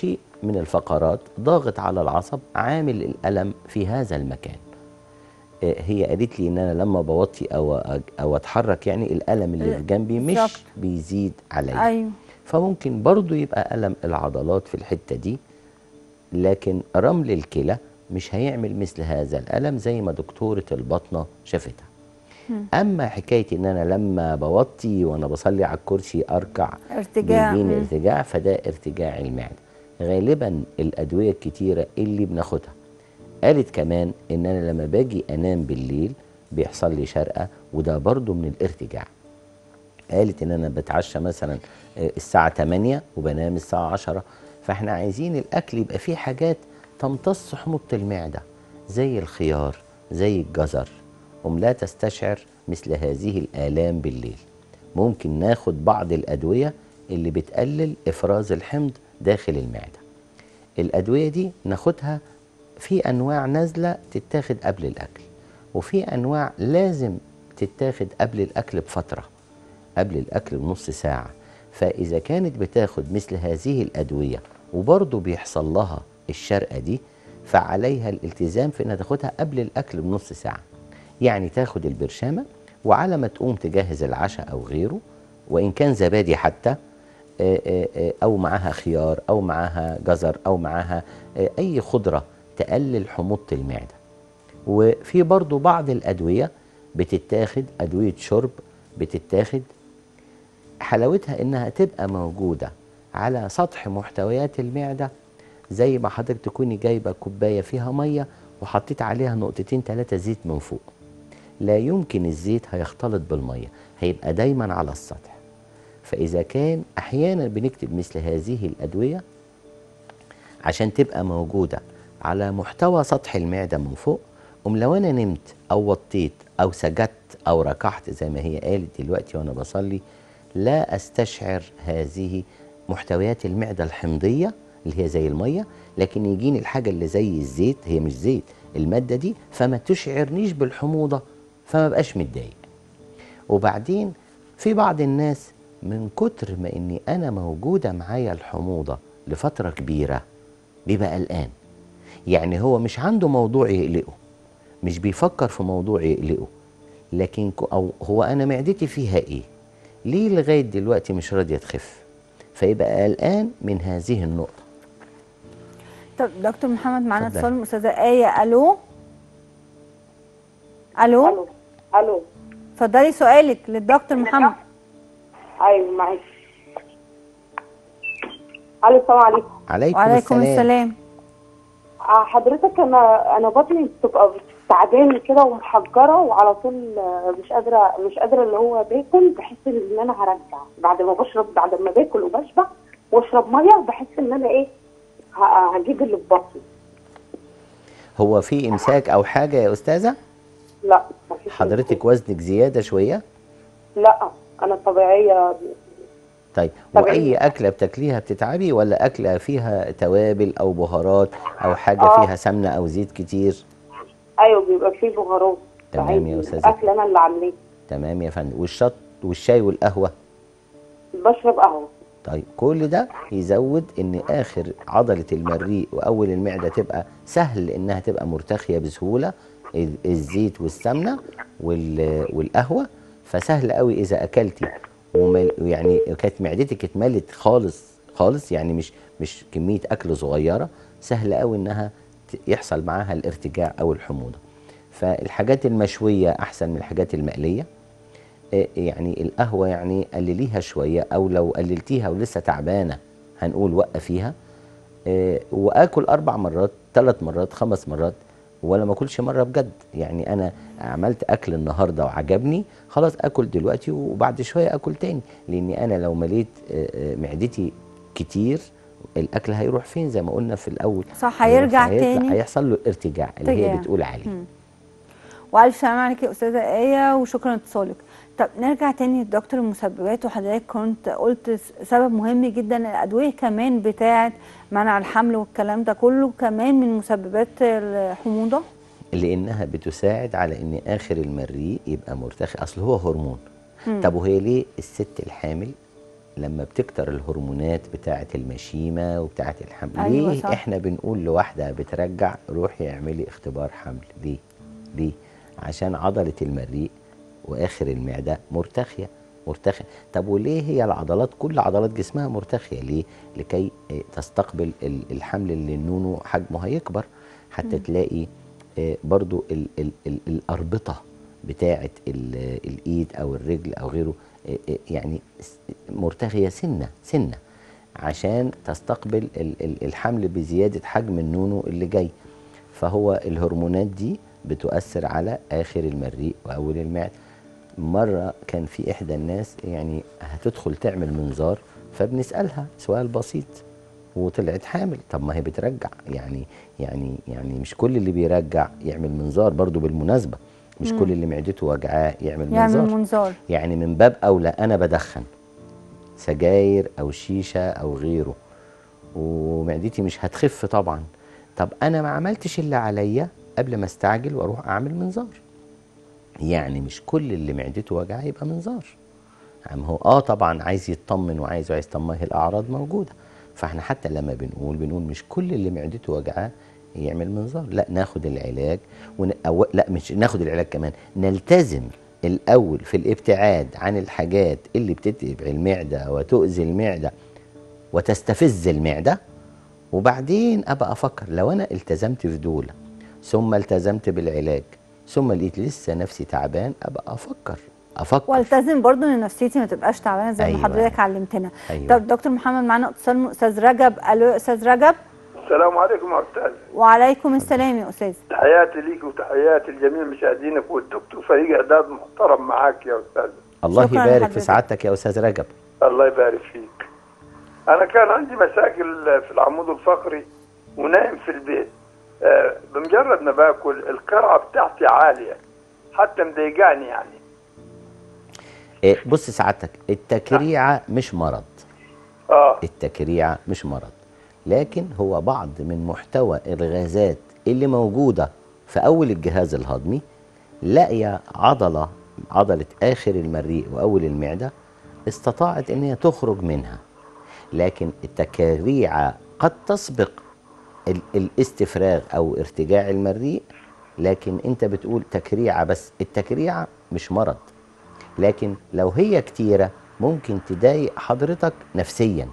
B: من الفقرات ضاغط على العصب عامل الالم في هذا المكان آه، هي قالت لي ان انا لما بوطي او أج- او اتحرك يعني الالم اللي في جنبي مش
A: بالظبط.
B: بيزيد عليا
A: ايوه
B: فممكن برضو يبقى ألم العضلات في الحتة دي لكن رمل الكلى مش هيعمل مثل هذا الألم زي ما دكتورة البطنة شافتها أما حكاية إن أنا لما بوطي وأنا بصلي على الكرسي أركع
A: ارتجاع
B: بيجيني
A: مم.
B: ارتجاع فده ارتجاع المعدة غالبا الأدوية الكتيرة اللي بناخدها قالت كمان إن أنا لما باجي أنام بالليل بيحصل لي شرقة وده برضو من الارتجاع قالت ان انا بتعشى مثلا آه، الساعه 8 وبنام الساعه 10 فاحنا عايزين الاكل يبقى فيه حاجات تمتص حموضه المعده زي الخيار زي الجزر هم لا تستشعر مثل هذه الالام بالليل ممكن ناخد بعض الادويه اللي بتقلل افراز الحمض داخل المعده الادويه دي ناخدها في انواع نازله تتاخد قبل الاكل وفي انواع لازم تتاخد قبل الاكل بفتره قبل الاكل بنص ساعه فاذا كانت بتاخد مثل هذه الادويه وبرضه بيحصل لها الشرقه دي فعليها الالتزام في انها تاخدها قبل الاكل بنص ساعه يعني تاخد البرشامه وعلى ما تقوم تجهز العشاء او غيره وان كان زبادي حتى آه، آه، آه، او معاها خيار او معاها جزر او معاها آه، اي خضره تقلل حموضه المعده وفي برضو بعض الادويه بتتاخد ادويه شرب بتتاخد حلاوتها انها تبقى موجوده على سطح محتويات المعده زي ما حضرتك تكوني جايبه كوبايه فيها ميه وحطيت عليها نقطتين ثلاثه زيت من فوق لا يمكن الزيت هيختلط بالميه هيبقى دايما على السطح فاذا كان احيانا بنكتب مثل هذه الادويه عشان تبقى موجوده على محتوى سطح المعده من فوق أم لو انا نمت او وطيت او سجدت او ركعت زي ما هي قالت دلوقتي وانا بصلي لا استشعر هذه محتويات المعده الحمضيه اللي هي زي الميه لكن يجيني الحاجه اللي زي الزيت هي مش زيت الماده دي فما تشعرنيش بالحموضه فما بقاش متضايق وبعدين في بعض الناس من كتر ما اني انا موجوده معايا الحموضه لفتره كبيره بيبقى قلقان يعني هو مش عنده موضوع يقلقه مش بيفكر في موضوع يقلقه لكن ك- او هو انا معدتي فيها ايه ليه لغايه دلوقتي مش راضيه تخف فيبقى قلقان من هذه النقطه
A: طب دكتور محمد معانا
B: اتفضل.
A: اتصال من استاذه ايه الو الو
G: الو الو
A: اتفضلي سؤالك للدكتور محمد
G: ايوه معلش الو السلام عليكم
B: عليكم,
A: وعليكم
B: السلام,
A: السلام
G: آه، حضرتك انا انا بطني بتبقى تعبانه كده ومحجره وعلى طول آه، مش قادره مش قادره اللي هو باكل بحس ان انا هرجع بعد ما بشرب بعد ما باكل وبشبع واشرب ميه بحس ان انا ايه ه- هجيب اللي في بطني
B: هو في امساك او حاجه يا استاذه
G: لا مفيش
B: حضرتك وزنك زياده شويه
G: لا انا طبيعيه
B: طيب
G: طب
B: واي
G: إيه؟
B: اكله بتاكليها بتتعبي ولا اكله فيها توابل او بهارات او حاجه
G: آه.
B: فيها سمنه او زيت كتير
G: ايوه بيبقى فيه بهارات
B: تمام
G: عادي.
B: يا أستاذة.
G: اكل انا اللي عاملاه
B: تمام يا فندم والشط والشاي والقهوه
G: بشرب قهوه
B: طيب كل ده يزود ان اخر عضله المريء واول المعده تبقى سهل انها تبقى مرتخيه بسهوله ال- الزيت والسمنه وال- والقهوه فسهل قوي اذا اكلتي ومل يعني كانت معدتك اتملت خالص خالص يعني مش مش كميه اكل صغيره سهل قوي انها ت- يحصل معاها الارتجاع او الحموضه فالحاجات المشويه احسن من الحاجات المقليه آه، يعني القهوة يعني قلليها شوية أو لو قللتيها ولسه تعبانة هنقول وقفيها آه، وآكل أربع مرات ثلاث مرات خمس مرات ولا ما أكلش مرة بجد يعني أنا عملت أكل النهاردة وعجبني خلاص أكل دلوقتي وبعد شوية أكل تاني لأني أنا لو مليت آه، آه، معدتي كتير الأكل هيروح فين زي ما قلنا في الأول
A: صح، هيرجع
B: هيطلع-
A: تاني.
B: هيحصل له ارتجاع اللي هي
A: ارتجاع.
B: بتقول عليه
A: والف سلام عليك يا استاذه ايه وشكرا لاتصالك طب نرجع تاني لدكتور المسببات وحضرتك كنت قلت س- سبب مهم جدا الادويه كمان بتاعه منع الحمل والكلام ده كله كمان من مسببات الحموضه
B: لانها بتساعد على ان اخر المريء يبقى مرتخي اصل هو هرمون طب وهي ليه الست الحامل لما بتكتر الهرمونات بتاعه المشيمه وبتاعه الحمل
A: أيوة
B: ليه
A: صح.
B: احنا بنقول لواحده بترجع روحي اعملي اختبار حمل ليه ليه عشان عضله المريء واخر المعده مرتخيه مرتخيه طب وليه هي العضلات كل عضلات جسمها مرتخيه ليه لكي آه، تستقبل ال- الحمل اللي النونو حجمه هيكبر حتى تلاقي آه، برضو ال ال ال الاربطه بتاعه ال- الايد او الرجل او غيره آه، آه، يعني س- مرتخيه سنه سنه عشان تستقبل ال- ال- الحمل بزياده حجم النونو اللي جاي فهو الهرمونات دي بتؤثر على اخر المريء واول المعده مره كان في احدى الناس يعني هتدخل تعمل منظار فبنسالها سؤال بسيط وطلعت حامل طب ما هي بترجع يعني يعني يعني مش كل اللي بيرجع يعمل منظار برضو بالمناسبه مش كل اللي معدته وجعاه يعمل
A: يعمل
B: منظار
A: منظار
B: يعني من باب اولى انا بدخن سجاير او شيشه او غيره ومعدتي مش هتخف طبعا طب انا ما عملتش اللي عليا قبل ما استعجل واروح اعمل منظار يعني مش كل اللي معدته وجعاه يبقى منظار عم هو اه طبعا عايز يطمن وعايز وعايز طب ما هي الاعراض موجوده فاحنا حتى لما بنقول بنقول مش كل اللي معدته وجعاه يعمل منظار لا ناخد العلاج ون... أو... لا مش ناخد العلاج كمان نلتزم الاول في الابتعاد عن الحاجات اللي بتتعب المعده وتؤذي المعده وتستفز المعده وبعدين ابقى افكر لو انا التزمت في دول ثم التزمت بالعلاج ثم لقيت لسه نفسي تعبان ابقى افكر افكر
A: والتزم برضو ان نفسيتي ما تبقاش تعبانه زي ما
B: أيوة.
A: حضرتك علمتنا
B: أيوة.
A: طب دكتور محمد معانا اتصال من استاذ رجب الو يا استاذ رجب
H: السلام عليكم يا استاذ
A: وعليكم السلام يا استاذ
H: تحياتي ليك وتحياتي لجميع مشاهدينك والدكتور فريق اعداد محترم معاك يا استاذ
B: الله
A: شكراً
B: يبارك في
A: لحضرتك.
B: سعادتك يا استاذ رجب
H: الله يبارك فيك انا كان عندي مشاكل في العمود الفقري ونايم في البيت آه، بمجرد ما باكل القرعه بتاعتي عاليه حتى مضايقاني يعني
B: إيه، بص سعادتك التكريعه مش مرض
H: اه
B: التكريعه مش مرض لكن هو بعض من محتوى الغازات اللي موجوده في اول الجهاز الهضمي لاقيه عضله عضله اخر المريء واول المعده استطاعت ان هي تخرج منها لكن التكريعه قد تسبق ال- الاستفراغ او ارتجاع المريء لكن انت بتقول تكريعه بس التكريعه مش مرض لكن لو هي كتيره ممكن تضايق حضرتك نفسيا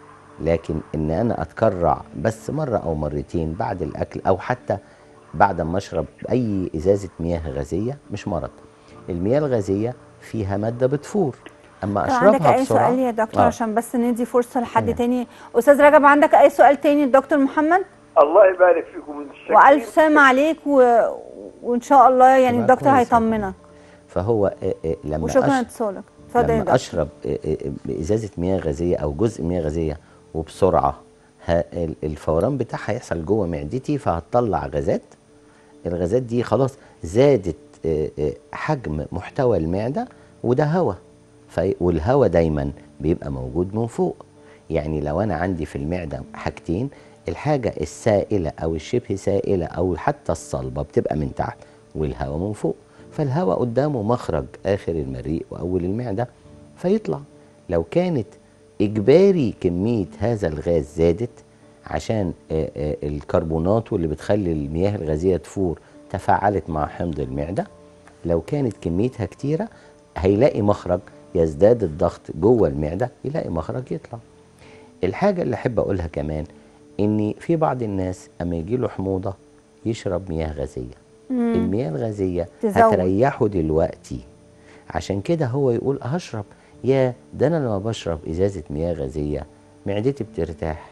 B: لكن ان انا اتكرع بس مره او مرتين بعد الاكل او حتى بعد ما اشرب اي ازازه مياه غازيه مش مرض المياه الغازيه فيها ماده بتفور اما
A: طب عندك
B: اشربها
A: اي
B: بسرعه
A: سؤال يا دكتور
B: آه.
A: عشان بس ندي فرصه لحد
B: تمام.
A: تاني استاذ رجب عندك اي سؤال تاني للدكتور محمد
H: الله يبارك فيكم متشكرين.
A: والف سلام عليك و... وان شاء الله يعني
B: يبقى
A: الدكتور
B: كويس.
A: هيطمنك
B: فهو آه، آه، لما
A: وشكرا
B: أش-
A: لاتصالك اتفضل يا
B: لما
A: دكتور
B: اشرب آه، آه، ازازه مياه غازيه او جزء مياه غازيه وبسرعه ه- ال- الفوران بتاعها هيحصل جوه معدتي فهتطلع غازات الغازات دي خلاص زادت آه، آه، حجم محتوى المعده وده هواء في- والهواء دايما بيبقى موجود من فوق يعني لو انا عندي في المعده حاجتين الحاجه السائله او الشبه سائله او حتى الصلبه بتبقى من تحت والهواء من فوق فالهواء قدامه مخرج اخر المريء واول المعده فيطلع لو كانت اجباري كميه هذا الغاز زادت عشان آه، آه، الكربونات واللي بتخلي المياه الغازيه تفور تفاعلت مع حمض المعده لو كانت كميتها كتيره هيلاقي مخرج يزداد الضغط جوه المعده يلاقي مخرج يطلع الحاجه اللي احب اقولها كمان ان في بعض الناس اما يجي له حموضه يشرب مياه غازيه المياه الغازيه
A: تزود.
B: هتريحه دلوقتي عشان كده هو يقول هشرب يا ده انا لما بشرب ازازه مياه غازيه معدتي بترتاح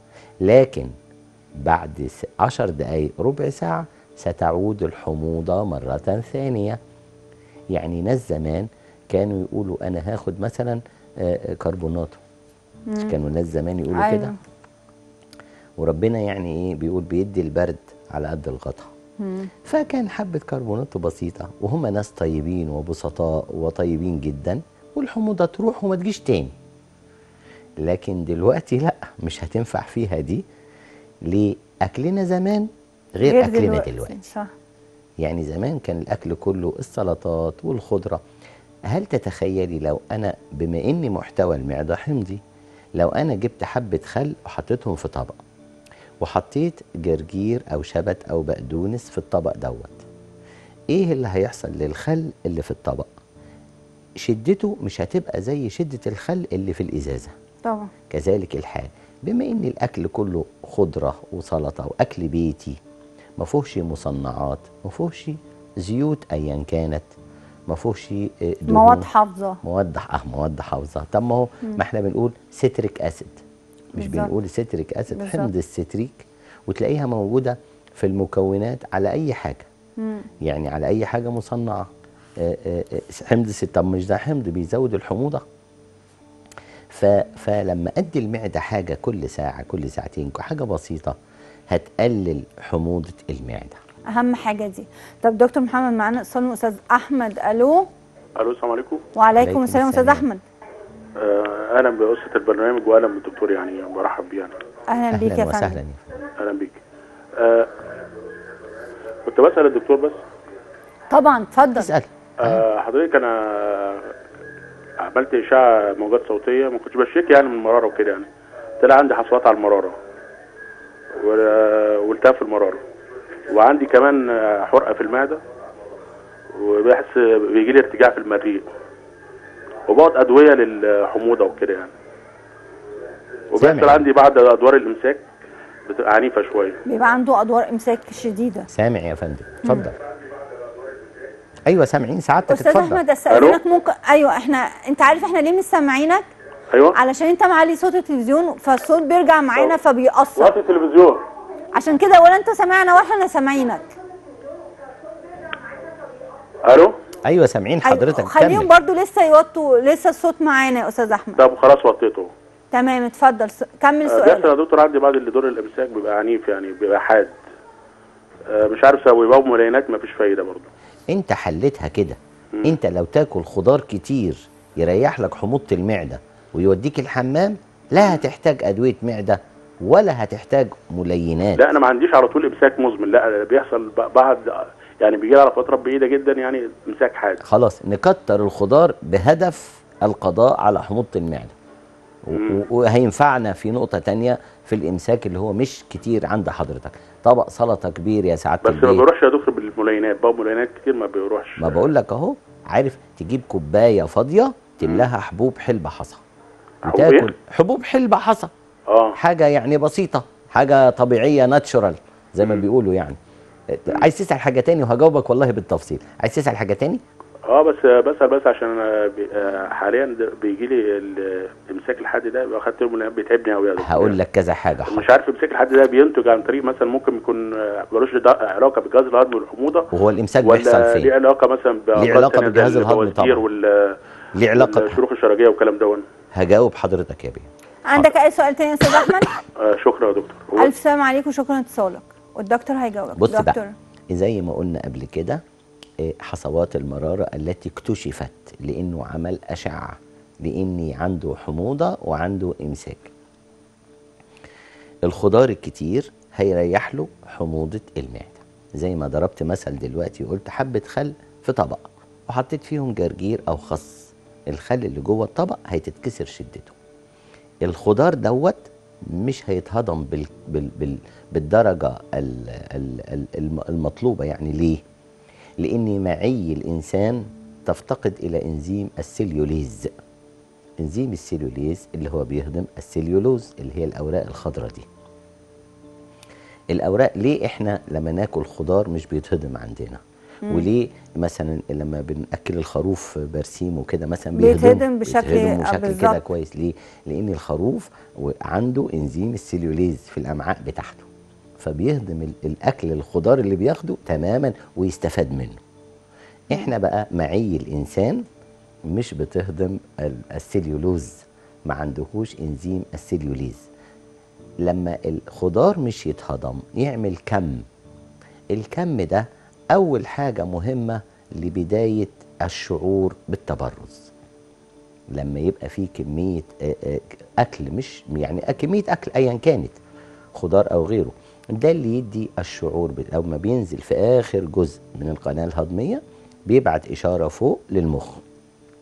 B: لكن بعد س- عشر دقايق ربع ساعه ستعود الحموضه مره ثانيه يعني ناس زمان كانوا يقولوا انا هاخد مثلا آه، آه، كربوناتو مش كانوا ناس زمان يقولوا
A: أيوة.
B: كده وربنا يعني ايه بيقول بيدي البرد على قد الغطا فكان حبة كربونات بسيطة وهم ناس طيبين وبسطاء وطيبين جدا والحموضة تروح وما تجيش تاني لكن دلوقتي لا مش هتنفع فيها دي ليه أكلنا زمان غير, غير أكلنا دلوقتي. دلوقتي
A: صح
B: يعني زمان كان الأكل كله السلطات والخضرة هل تتخيلي لو انا بما اني محتوى المعده حمضي لو انا جبت حبه خل وحطيتهم في طبق وحطيت جرجير او شبت او بقدونس في الطبق دوت ايه اللي هيحصل للخل اللي في الطبق شدته مش هتبقى زي شده الخل اللي في الازازه
A: طبعا
B: كذلك الحال بما ان الاكل كله خضره وسلطه واكل بيتي ما فيهوش مصنعات ما فيهوش زيوت ايا كانت ما فيهوش آه، دهون
A: مواد حافظه
B: مواد اه مواد حافظه طب ما هو ما احنا بنقول ستريك اسيد مش
A: بالظبط.
B: بنقول ستريك اسيد
A: بالظبط.
B: حمض الستريك وتلاقيها موجوده في المكونات على اي حاجه
A: مم.
B: يعني على اي حاجه مصنعه آه، آه، آه، حمض الست طب مش ده حمض بيزود الحموضه ف... فلما ادي المعده حاجه كل ساعه كل ساعتين حاجه بسيطه هتقلل حموضه المعده
A: اهم حاجه دي طب دكتور محمد معانا اتصال من استاذ احمد الو
I: الو السلام عليكم
A: وعليكم
B: عليكم
A: السلام استاذ
B: السلام.
A: احمد
I: آه، اهلا بقصه البرنامج واهلا بالدكتور يعني برحب بيه يعني
A: اهلا بيك
B: اهلا
A: يا
B: وسهلا
A: فندم
I: اهلا بيك آه، كنت بسال الدكتور بس
A: طبعا اتفضل
B: اسال
I: آه، حضرتك انا عملت اشعه موجات صوتيه ما كنتش بشتكي يعني من المراره وكده يعني طلع عندي حصوات على المراره و- والتهاب في المراره وعندي كمان آه، حرقه في المعده وبحس بيجي لي ارتجاع في المريء وبقعد ادويه للحموضه وكده يعني وبيحصل
B: سامع.
I: عندي بعد ادوار الامساك بتبقى عنيفه شويه
A: بيبقى عنده ادوار امساك شديده
B: سامع يا فندم اتفضل ايوه سامعين سعادتك
A: استاذ
B: اتفضل
A: احمد استاذنك ممكن ايوه احنا انت عارف احنا ليه مش سامعينك
I: ايوه
A: علشان انت معلي صوت التلفزيون فالصوت بيرجع معانا فبيأثر
I: وقت التلفزيون
A: عشان كده ولا انت سامعنا ولا احنا سامعينك
I: الو
B: ايوه سامعين حضرتك
A: أيوة، خليهم
B: كمل
A: برضو لسه يوطوا لسه الصوت معانا يا استاذ احمد
I: طب خلاص وطيته
A: تمام اتفضل س- كمل
I: آه، بيحصل
A: سؤالك
I: يا دكتور عندي بعد اللي دور الامساك بيبقى عنيف يعني بيبقى حاد آه، مش عارف اسوي بقى ملاينات مفيش فايده برضه
B: انت حلتها كده انت لو تاكل خضار كتير يريح لك حموضه المعده ويوديك الحمام لا هتحتاج ادويه معده ولا هتحتاج ملينات
I: لا انا ما عنديش على طول امساك مزمن لا بيحصل ب- بعد يعني بيجي لي على فتره بعيده جدا يعني امساك حاد
B: خلاص نكتر الخضار بهدف القضاء على حموضه المعده و- و- وهينفعنا في نقطه تانية في الامساك اللي هو مش كتير عند حضرتك طبق سلطه كبير يا سعاده
I: بس ما
B: البيت
I: بيروحش يا دكتور بالملاينات بقى ملاينات كتير ما بيروحش
B: ما بقول لك اهو عارف تجيب كوبايه فاضيه تملاها حبوب حلبة حصى
I: حبوب إيه؟
B: وتاكل حبوب حلبة حصى
I: اه
B: حاجه يعني بسيطه حاجه طبيعيه ناتشورال زي ما بيقولوا يعني عايز تسال حاجه تاني وهجاوبك والله بالتفصيل عايز تسال حاجه تاني
I: اه بس بسال بس عشان أنا بي- آه، حاليا ده بيجي لي ال- الامساك الحاد ده بقى خدت الملاينات بيتعبني قوي يا دكتور
B: هقول لك كذا حاجه حاضر.
I: مش عارف امساك الحد ده بينتج عن طريق مثلا ممكن يكون آه، ملوش دا- علاقه بالجهاز الهضمي والحموضه
B: وهو الامساك بيحصل
I: ولا ليه
B: فين
I: علاقه مثلا بأمراض
B: علاقة
I: تانية زي
B: بالجهاز الهضمي
I: البواسير
B: طبعاً.
I: وال
B: ليه علاقه
I: والشروخ الشرجيه والكلام ده
B: هجاوب حضرتك يا بيه
A: عندك اي سؤال تاني يا استاذ احمد
I: آه شكرا يا دكتور هو-
A: الف سلام عليكم وشكرا اتصالك والدكتور هيجاوبك
B: بص
A: دكتور
B: بقى زي ما قلنا قبل كده إيه، حصوات المرارة التي اكتشفت لأنه عمل أشعة لأني عنده حموضة وعنده إمساك الخضار الكتير هيريح له حموضة المعدة زي ما ضربت مثل دلوقتي وقلت حبة خل في طبق وحطيت فيهم جرجير أو خس الخل اللي جوه الطبق هيتتكسر شدته الخضار دوت مش هيتهضم بال بال بال بالدرجة ال ال ال الم- المطلوبة يعني ليه؟ لأن معي الإنسان تفتقد إلى إنزيم السليوليز إنزيم السليوليز اللي هو بيهضم السليولوز اللي هي الأوراق الخضراء دي الأوراق ليه إحنا لما ناكل خضار مش بيتهضم عندنا وليه مثلا لما بنأكل الخروف برسيم وكده مثلا
A: بيتهضم بشكل-
B: بيتهضم
A: آه،
B: بشكل كده
A: بالظبط.
B: كويس ليه؟ لأن الخروف و- عنده انزيم السليوليز في الأمعاء بتاعته فبيهضم ال- الأكل الخضار اللي بياخده تماما ويستفاد منه احنا بقى معي الإنسان مش بتهضم ال- السليولوز ما عندهوش انزيم السليوليز لما الخضار مش يتهضم يعمل كم الكم ده أول حاجة مهمة لبداية الشعور بالتبرز لما يبقى فيه كمية آه، آه، أكل مش يعني كمية أكل أيا كانت خضار أو غيره ده اللي يدي الشعور ب- أو ما بينزل في آخر جزء من القناة الهضمية بيبعت إشارة فوق للمخ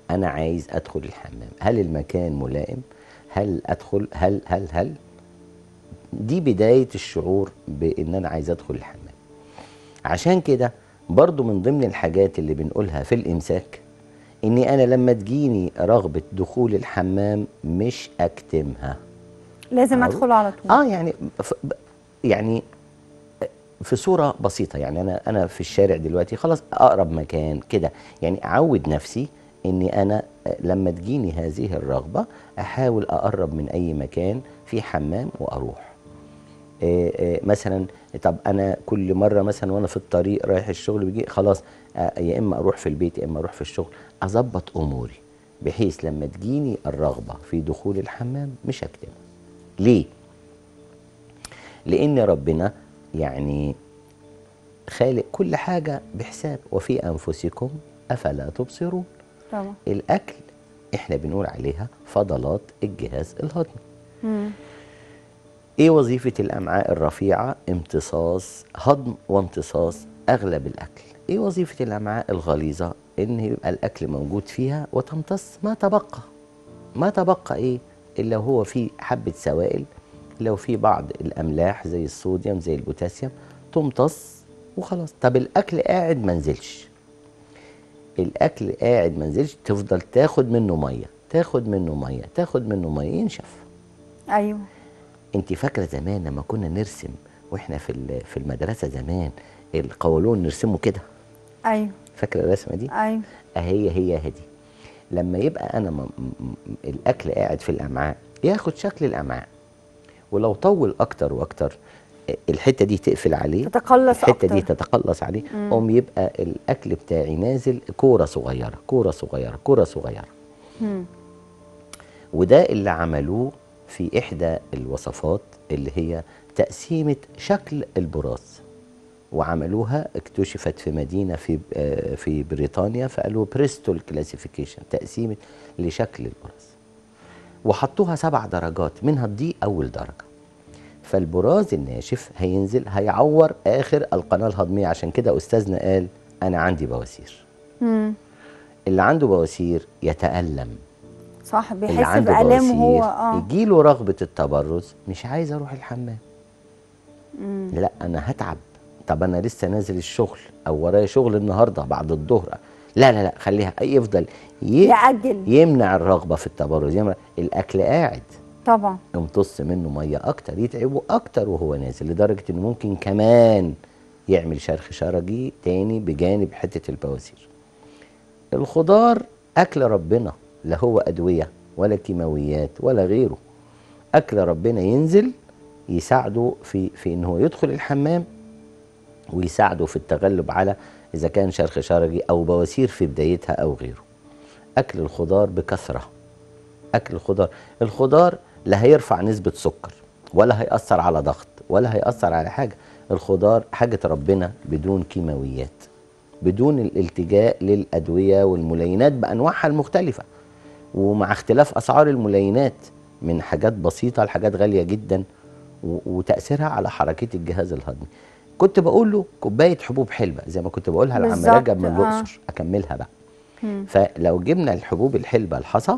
B: انا عايز ادخل الحمام هل المكان ملائم هل ادخل هل هل هل دي بدايه الشعور بان انا عايز ادخل الحمام عشان كده برضو من ضمن الحاجات اللي بنقولها في الامساك اني انا لما تجيني رغبه دخول الحمام مش اكتمها
A: لازم
B: معروف؟
A: ادخل على طول
B: اه يعني ف- ب- يعني في صوره بسيطه يعني انا انا في الشارع دلوقتي خلاص اقرب مكان كده يعني اعود نفسي اني انا لما تجيني هذه الرغبه احاول اقرب من اي مكان في حمام واروح آه، آه، مثلا طب انا كل مره مثلا وانا في الطريق رايح الشغل بيجي خلاص آه، يا اما اروح في البيت يا اما اروح في الشغل اظبط اموري بحيث لما تجيني الرغبه في دخول الحمام مش هكتمها ليه لان ربنا يعني خالق كل حاجه بحساب وفي انفسكم افلا تبصرون
A: طبعا
B: الاكل احنا بنقول عليها فضلات الجهاز الهضمي
A: مم.
B: ايه وظيفة الامعاء الرفيعة امتصاص هضم وامتصاص اغلب الاكل ايه وظيفة الامعاء الغليظة ان يبقى الاكل موجود فيها وتمتص ما تبقى ما تبقى ايه الا هو فيه حبة سوائل لو في بعض الاملاح زي الصوديوم زي البوتاسيوم تمتص وخلاص طب الاكل قاعد منزلش الاكل قاعد منزلش تفضل تاخد منه ميه تاخد منه ميه تاخد منه ميه ينشف
A: ايوه
B: انت فاكره زمان لما كنا نرسم واحنا في ال- في المدرسه زمان القولون نرسمه كده
A: ايوه
B: فاكره الرسمه دي
A: ايوه
B: اهي هي هدي لما يبقى انا م م م الاكل قاعد في الامعاء ياخد شكل الامعاء ولو طول اكتر واكتر الحته دي تقفل عليه
A: تتقلص
B: الحته دي
A: أكتر.
B: تتقلص عليه قوم يبقى الاكل بتاعي نازل كوره صغيره كوره صغيره كوره صغيره
A: مم.
B: وده اللي عملوه في إحدى الوصفات اللي هي تقسيمة شكل البراز وعملوها اكتشفت في مدينة في آه، في بريطانيا فقالوا بريستول كلاسيفيكيشن تقسيمة لشكل البراز وحطوها سبع درجات منها دي أول درجة فالبراز الناشف هينزل هيعور آخر القناة الهضمية عشان كده أستاذنا قال أنا عندي بواسير
A: مم.
B: اللي عنده بواسير يتألم
A: صح
B: اللي
A: بيحس
B: عنده
A: بآلامه هو
B: بواسير
A: اه
B: يجيله رغبة التبرز مش عايز اروح الحمام لا انا هتعب طب انا لسه نازل الشغل او ورايا شغل النهارده بعد الظهر لا لا لا خليها يفضل ي...
A: يأجل
B: يمنع الرغبة في التبرز يمنع الاكل قاعد
A: طبعا
B: يمتص منه ميه اكتر يتعبه اكتر وهو نازل لدرجه انه ممكن كمان يعمل شرخ شرجي تاني بجانب حته البواسير الخضار اكل ربنا لا هو ادويه ولا كيماويات ولا غيره اكل ربنا ينزل يساعده في في ان هو يدخل الحمام ويساعده في التغلب على اذا كان شرخ شرجي او بواسير في بدايتها او غيره اكل الخضار بكثره اكل الخضار الخضار لا هيرفع نسبه سكر ولا هيأثر على ضغط ولا هيأثر على حاجه الخضار حاجه ربنا بدون كيماويات بدون الالتجاء للادويه والملينات بانواعها المختلفه ومع اختلاف اسعار الملينات من حاجات بسيطه لحاجات غاليه جدا و- وتاثيرها على حركه الجهاز الهضمي كنت بقول له كوبايه حبوب حلبه زي ما كنت بقولها لعم
A: بالظبط،
B: رجب من
A: آه.
B: الاقصر اكملها بقى فلو جبنا الحبوب الحلبه الحصى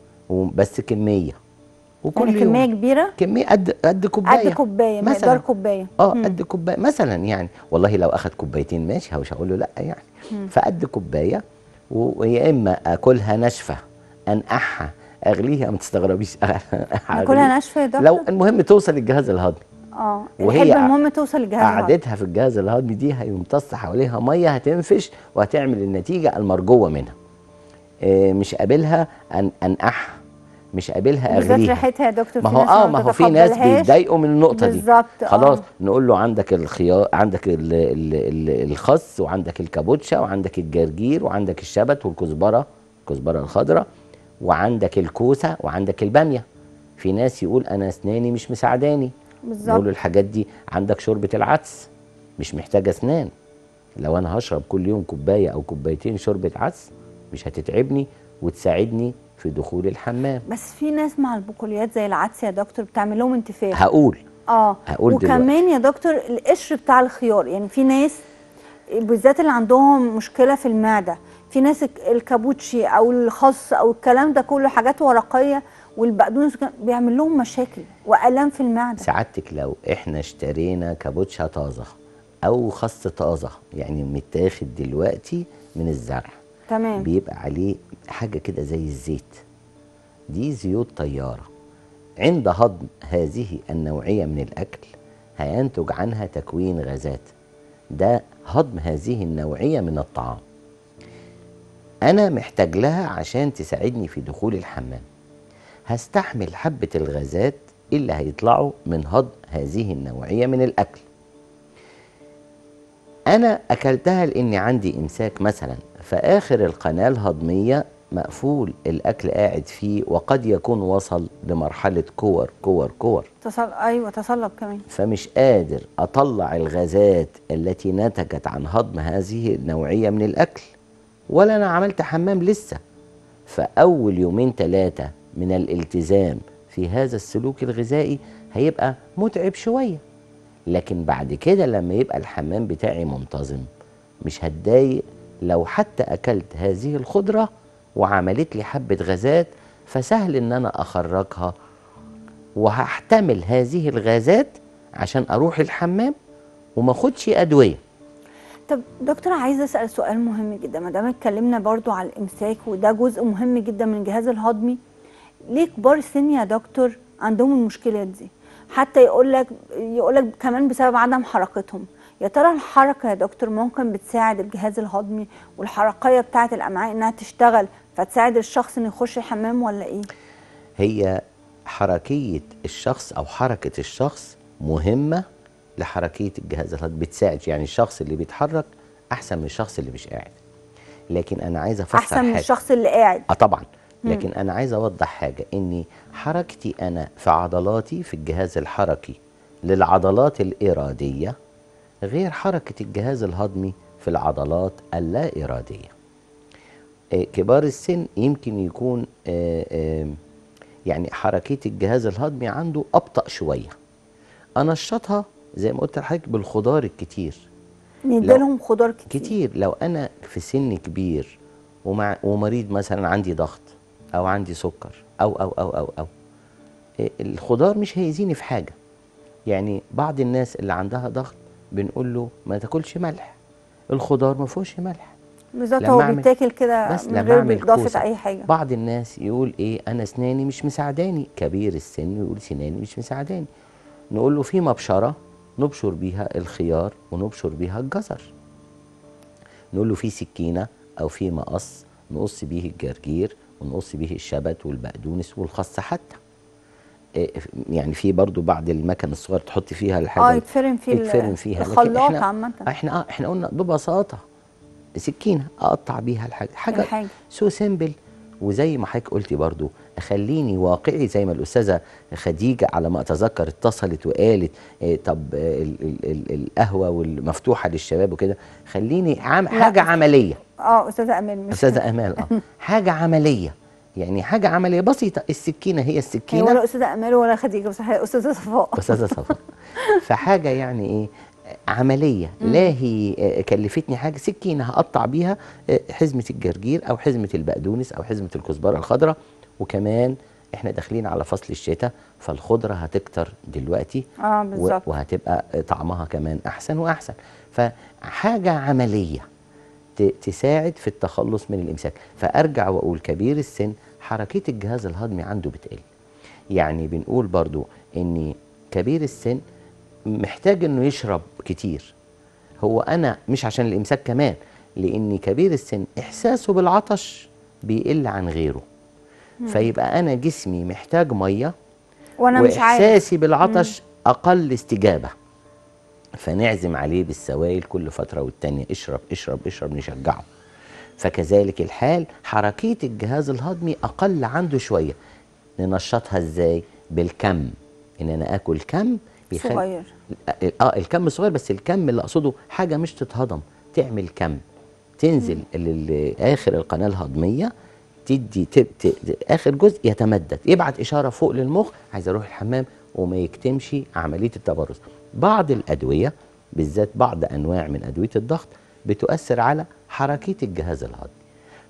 B: وبس كميه وكل
A: يعني
B: يوم
A: كميه كبيره
B: كميه قد قد كوبايه
A: قد كوبايه مقدار
B: مثلا
A: كوبايه
B: اه
A: مم.
B: قد كوبايه مثلا يعني والله لو اخد كوبايتين ماشي مش هقول له لا يعني فقد كوبايه و- ويا اما اكلها ناشفه انقعها اغليها ما تستغربيش
A: ناكلها ناشفه يا دكتور
B: لو المهم توصل للجهاز الهضمي
A: اه
B: وهي
A: الحلبه
B: ق-
A: المهم توصل للجهاز الهضمي.
B: قعدتها في الجهاز الهضمي دي هيمتص حواليها ميه هتنفش وهتعمل النتيجه المرجوه منها آه، مش قابلها أن انقعها مش قابلها
A: بالذات
B: اغليها
A: ريحتها يا دكتور
B: ما
A: في
B: هو
A: ناس
B: اه ما هو في ناس
A: بتتقبلهاش.
B: بيتضايقوا من النقطه دي
A: بالظبط، آه.
B: خلاص نقول له عندك الخيار عندك ال ال ال الخس وعندك الكابوتشا وعندك الجرجير وعندك الشبت والكزبره الكزبره الخضراء وعندك الكوسه وعندك الباميه في ناس يقول انا اسناني مش مساعداني
A: بالظبط
B: نقول له الحاجات دي عندك شوربه العدس مش محتاجه اسنان لو انا هشرب كل يوم كوبايه او كوبايتين شوربه عدس مش هتتعبني وتساعدني في دخول الحمام
A: بس في ناس مع البقوليات زي العدس يا دكتور بتعمل لهم انتفاخ
B: هقول
A: اه
B: هقول
A: وكمان يا دكتور القشر بتاع الخيار يعني في ناس بالذات اللي عندهم مشكله في المعده في ناس الك- الكابوتشي او الخس او الكلام ده كله حاجات ورقيه والبقدونس كان- بيعمل لهم مشاكل والام في المعده
B: سعادتك لو احنا اشترينا كابوتشا طازه او خس طازه يعني متاخد دلوقتي من الزرع
A: تمام
B: بيبقى عليه حاجه كده زي الزيت دي زيوت طياره عند هضم هذه النوعيه من الاكل هينتج عنها تكوين غازات ده هضم هذه النوعيه من الطعام انا محتاج لها عشان تساعدني في دخول الحمام هستحمل حبه الغازات اللي هيطلعوا من هضم هذه النوعيه من الاكل انا اكلتها لاني عندي امساك مثلا فاخر القناه الهضميه مقفول الاكل قاعد فيه وقد يكون وصل لمرحله كور كور كور
A: تصل... ايوه تصلب كمان
B: فمش قادر اطلع الغازات التي نتجت عن هضم هذه النوعيه من الاكل ولا انا عملت حمام لسه فاول يومين ثلاثه من الالتزام في هذا السلوك الغذائي هيبقى متعب شويه لكن بعد كده لما يبقى الحمام بتاعي منتظم مش هتضايق لو حتى اكلت هذه الخضره وعملت لي حبه غازات فسهل ان انا اخرجها وهحتمل هذه الغازات عشان اروح الحمام وما اخدش ادويه
A: طب دكتور عايزه اسال سؤال مهم جدا ما دام اتكلمنا برضو على الامساك وده جزء مهم جدا من الجهاز الهضمي ليه كبار السن يا دكتور عندهم المشكلات دي حتى يقول لك يقول لك كمان بسبب عدم حركتهم يا ترى الحركه يا دكتور ممكن بتساعد الجهاز الهضمي والحركيه بتاعه الامعاء انها تشتغل فتساعد الشخص انه يخش الحمام ولا ايه
B: هي حركيه الشخص او حركه الشخص مهمه لحركيه الجهاز الهضمي بتساعد يعني الشخص اللي بيتحرك احسن من الشخص اللي مش قاعد لكن انا عايز افسر
A: احسن من
B: حاجة.
A: الشخص اللي قاعد
B: اه طبعا لكن انا عايز اوضح حاجه اني حركتي انا في عضلاتي في الجهاز الحركي للعضلات الاراديه غير حركه الجهاز الهضمي في العضلات اللا اراديه آه، كبار السن يمكن يكون آه، آه، يعني حركيه الجهاز الهضمي عنده ابطا شويه انشطها زي ما قلت لحضرتك بالخضار الكتير
A: نديلهم خضار كتير,
B: كتير لو انا في سن كبير ومع ومريض مثلا عندي ضغط او عندي سكر او او او او او إيه، الخضار مش هيأذيني في حاجه يعني بعض الناس اللي عندها ضغط بنقول له ما تاكلش ملح الخضار ما فيهوش ملح
A: بالظبط
B: لما
A: هو
B: أعمل-
A: بيتاكل كده
B: بس
A: من
B: لما
A: غير
B: اعمل
A: اضافه
B: كوسة.
A: اي حاجه
B: بعض الناس يقول ايه انا اسناني مش مساعداني كبير السن يقول سناني مش مساعداني نقول له في مبشره نبشر بيها الخيار ونبشر بيها الجزر نقول له في سكينه او في مقص نقص بيه الجرجير ونقص بيه الشبت والبقدونس والخس حتى إيه، يعني في برضو بعض المكن الصغير تحط فيها الحاجه
A: اه يتفرم في ال-
B: يتفرم فيها لكن
A: الخلاط
B: إحنا-
A: عامة.
B: احنا اه احنا قلنا ببساطه سكينه اقطع بيها الحاجه حاجه
A: الحاجة.
B: سو سيمبل وزي ما حضرتك قلتي برضو خليني واقعي زي ما الاستاذه خديجه على ما اتذكر اتصلت وقالت إيه طب آه، ال ال ال القهوه والمفتوحه للشباب وكده خليني عم حاجه عمليه
A: اه استاذه امال مش
B: استاذه امال اه حاجه عمليه يعني حاجه عمليه بسيطه السكينه هي
A: هي
B: السكينه
A: ولا استاذه امال ولا خديجه بس هي استاذه صفاء
B: استاذه صفا فحاجه يعني ايه عمليه لا هي آه، كلفتني حاجه سكينه هقطع بيها آه، حزمه الجرجير او حزمه البقدونس او حزمه الكزبره الخضراء وكمان احنا داخلين على فصل الشتاء فالخضره هتكتر دلوقتي
A: اه
B: و-
A: بالظبط
B: وهتبقى طعمها كمان احسن واحسن فحاجه عمليه ت- تساعد في التخلص من الامساك فارجع واقول كبير السن حركيه الجهاز الهضمي عنده بتقل يعني بنقول برضو ان كبير السن محتاج انه يشرب كتير هو انا مش عشان الامساك كمان لان كبير السن احساسه بالعطش بيقل عن غيره فيبقى انا جسمي محتاج ميه
A: وانا مش عارف
B: واحساسي بالعطش اقل استجابه فنعزم عليه بالسوائل كل فتره والتانيه اشرب اشرب اشرب نشجعه فكذلك الحال حركيه الجهاز الهضمي اقل عنده شويه ننشطها ازاي بالكم ان انا اكل كم بيخلي-
A: صغير
B: اه الكم صغير بس الكم اللي اقصده حاجه مش تتهضم تعمل كم تنزل ل- لاخر القناه الهضميه تدي ت- ت- اخر جزء يتمدد يبعت اشاره فوق للمخ عايز اروح الحمام وما يكتمش عمليه التبرز بعض الادويه بالذات بعض انواع من ادويه الضغط بتؤثر على حركيه الجهاز الهضمي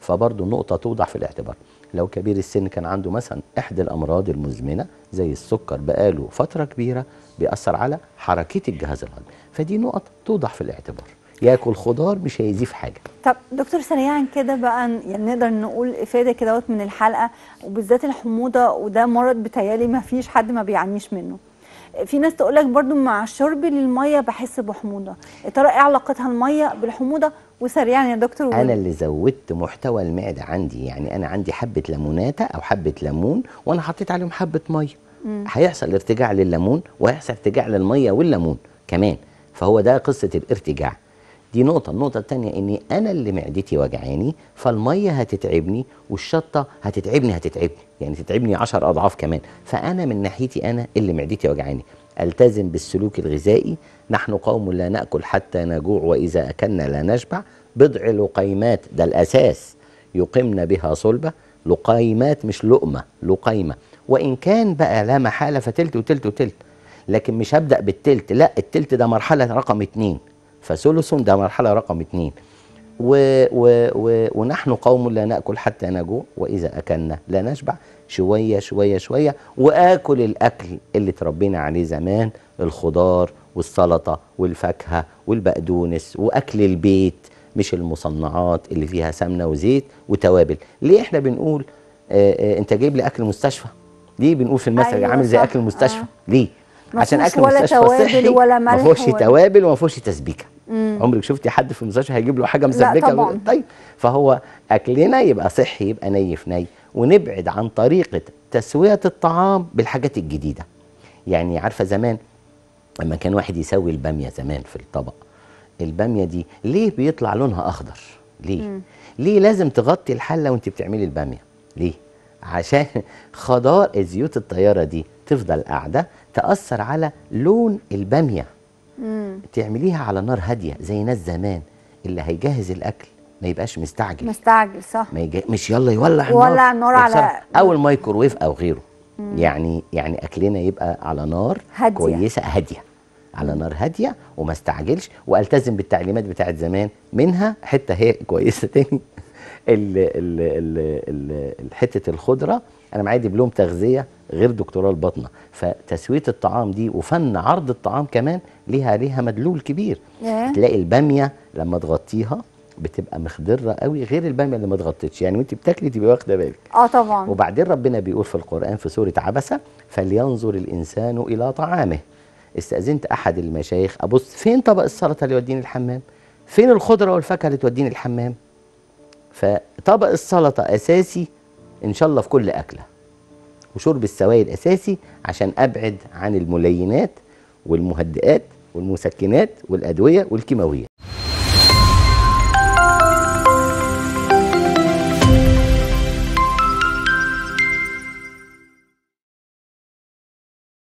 B: فبرضه النقطه توضع في الاعتبار لو كبير السن كان عنده مثلا احدى الامراض المزمنه زي السكر بقاله فتره كبيره بيأثر على حركه الجهاز الهضمي فدي نقط توضع في الاعتبار ياكل خضار مش هيزيه في حاجه
A: طب دكتور سريعا كده بقى يعني نقدر نقول افاده كده من الحلقه وبالذات الحموضه وده مرض بتهيالي ما فيش حد ما بيعانيش منه في ناس تقول لك برضو مع شربي للميه بحس بحموضه يا ترى ايه علاقتها الميه بالحموضه وسريعا يا دكتور
B: انا اللي زودت محتوى المعده عندي يعني انا عندي حبه ليموناته او حبه ليمون وانا حطيت عليهم حبه ميه
A: مم.
B: هيحصل ارتجاع لليمون وهيحصل ارتجاع للميه والليمون كمان فهو ده قصه الارتجاع دي نقطة، النقطة التانية إني أنا اللي معدتي وجعاني فالمية هتتعبني والشطة هتتعبني هتتعبني، يعني تتعبني عشر أضعاف كمان، فأنا من ناحيتي أنا اللي معدتي وجعاني، ألتزم بالسلوك الغذائي، نحن قوم لا نأكل حتى نجوع وإذا أكلنا لا نشبع، بضع لقيمات ده الأساس يقمن بها صلبة، لقيمات مش لقمة، لقيمة، وإن كان بقى لا محالة فتلت وتلت وتلت، لكن مش هبدأ بالتلت، لا التلت ده مرحلة رقم اتنين. فثلث ده مرحلة رقم اتنين و و و ونحن قوم لا نأكل حتى نجوع وإذا أكلنا لا نشبع شوية شوية شوية وآكل الأكل اللي تربينا عليه زمان الخضار والسلطة والفاكهة والبقدونس وأكل البيت مش المصنعات اللي فيها سمنة وزيت وتوابل ليه احنا بنقول آه آه انت جايب لي أكل مستشفى ليه بنقول في المثل
A: أيوة
B: عامل زي
A: صح.
B: أكل المستشفى
A: آه.
B: ليه
A: ما
B: عشان
A: فيهوش
B: اكل
A: ولا
B: مستشفى
A: توابل
B: صحي
A: ولا
B: ما
A: ملح
B: فيهوش
A: ولا-
B: توابل وما فيهوش تسبيكه
A: مم.
B: عمرك شفتي حد في المستشفى هيجيب له حاجه مسبكه
A: طبعاً.
B: طيب فهو اكلنا يبقى صحي يبقى ني في ني ونبعد عن طريقه تسويه الطعام بالحاجات الجديده يعني عارفه زمان لما كان واحد يسوي الباميه زمان في الطبق الباميه دي ليه بيطلع لونها اخضر ليه
A: مم.
B: ليه لازم تغطي الحله وانت بتعملي الباميه ليه عشان خضار زيوت الطياره دي تفضل قاعده تاثر على لون الباميه
A: مم.
B: تعمليها على نار هاديه زي ناس زمان اللي هيجهز الاكل ما يبقاش مستعجل
A: مستعجل صح
B: ما يجي مش يلا يولع النار
A: يولع النار على-
B: وبسرعة. او الميكروويف او غيره يعني يعني اكلنا يبقى على نار
A: هادية.
B: كويسه هاديه على نار هاديه وما استعجلش والتزم بالتعليمات بتاعت زمان منها حته هي كويسه تاني ال ال ال ال حته الخضره انا معايا دبلوم تغذيه غير دكتوراه البطنه فتسويه الطعام دي وفن عرض الطعام كمان ليها ليها مدلول كبير
A: ياه.
B: تلاقي الباميه لما تغطيها بتبقى مخضره قوي غير الباميه اللي ما اتغطتش يعني وانت بتاكلي تبقى واخده بالك
A: اه طبعا
B: وبعدين ربنا بيقول في القرآن في سورة عبسة فلينظر الإنسان إلى طعامه استأذنت أحد المشايخ أبص فين طبق السلطة اللي يوديني الحمام فين الخضرة والفاكهة اللي توديني الحمام فطبق السلطة أساسي إن شاء الله في كل أكلة وشرب السوائل أساسي عشان أبعد عن الملينات والمهدئات والمسكنات والأدوية والكيماويات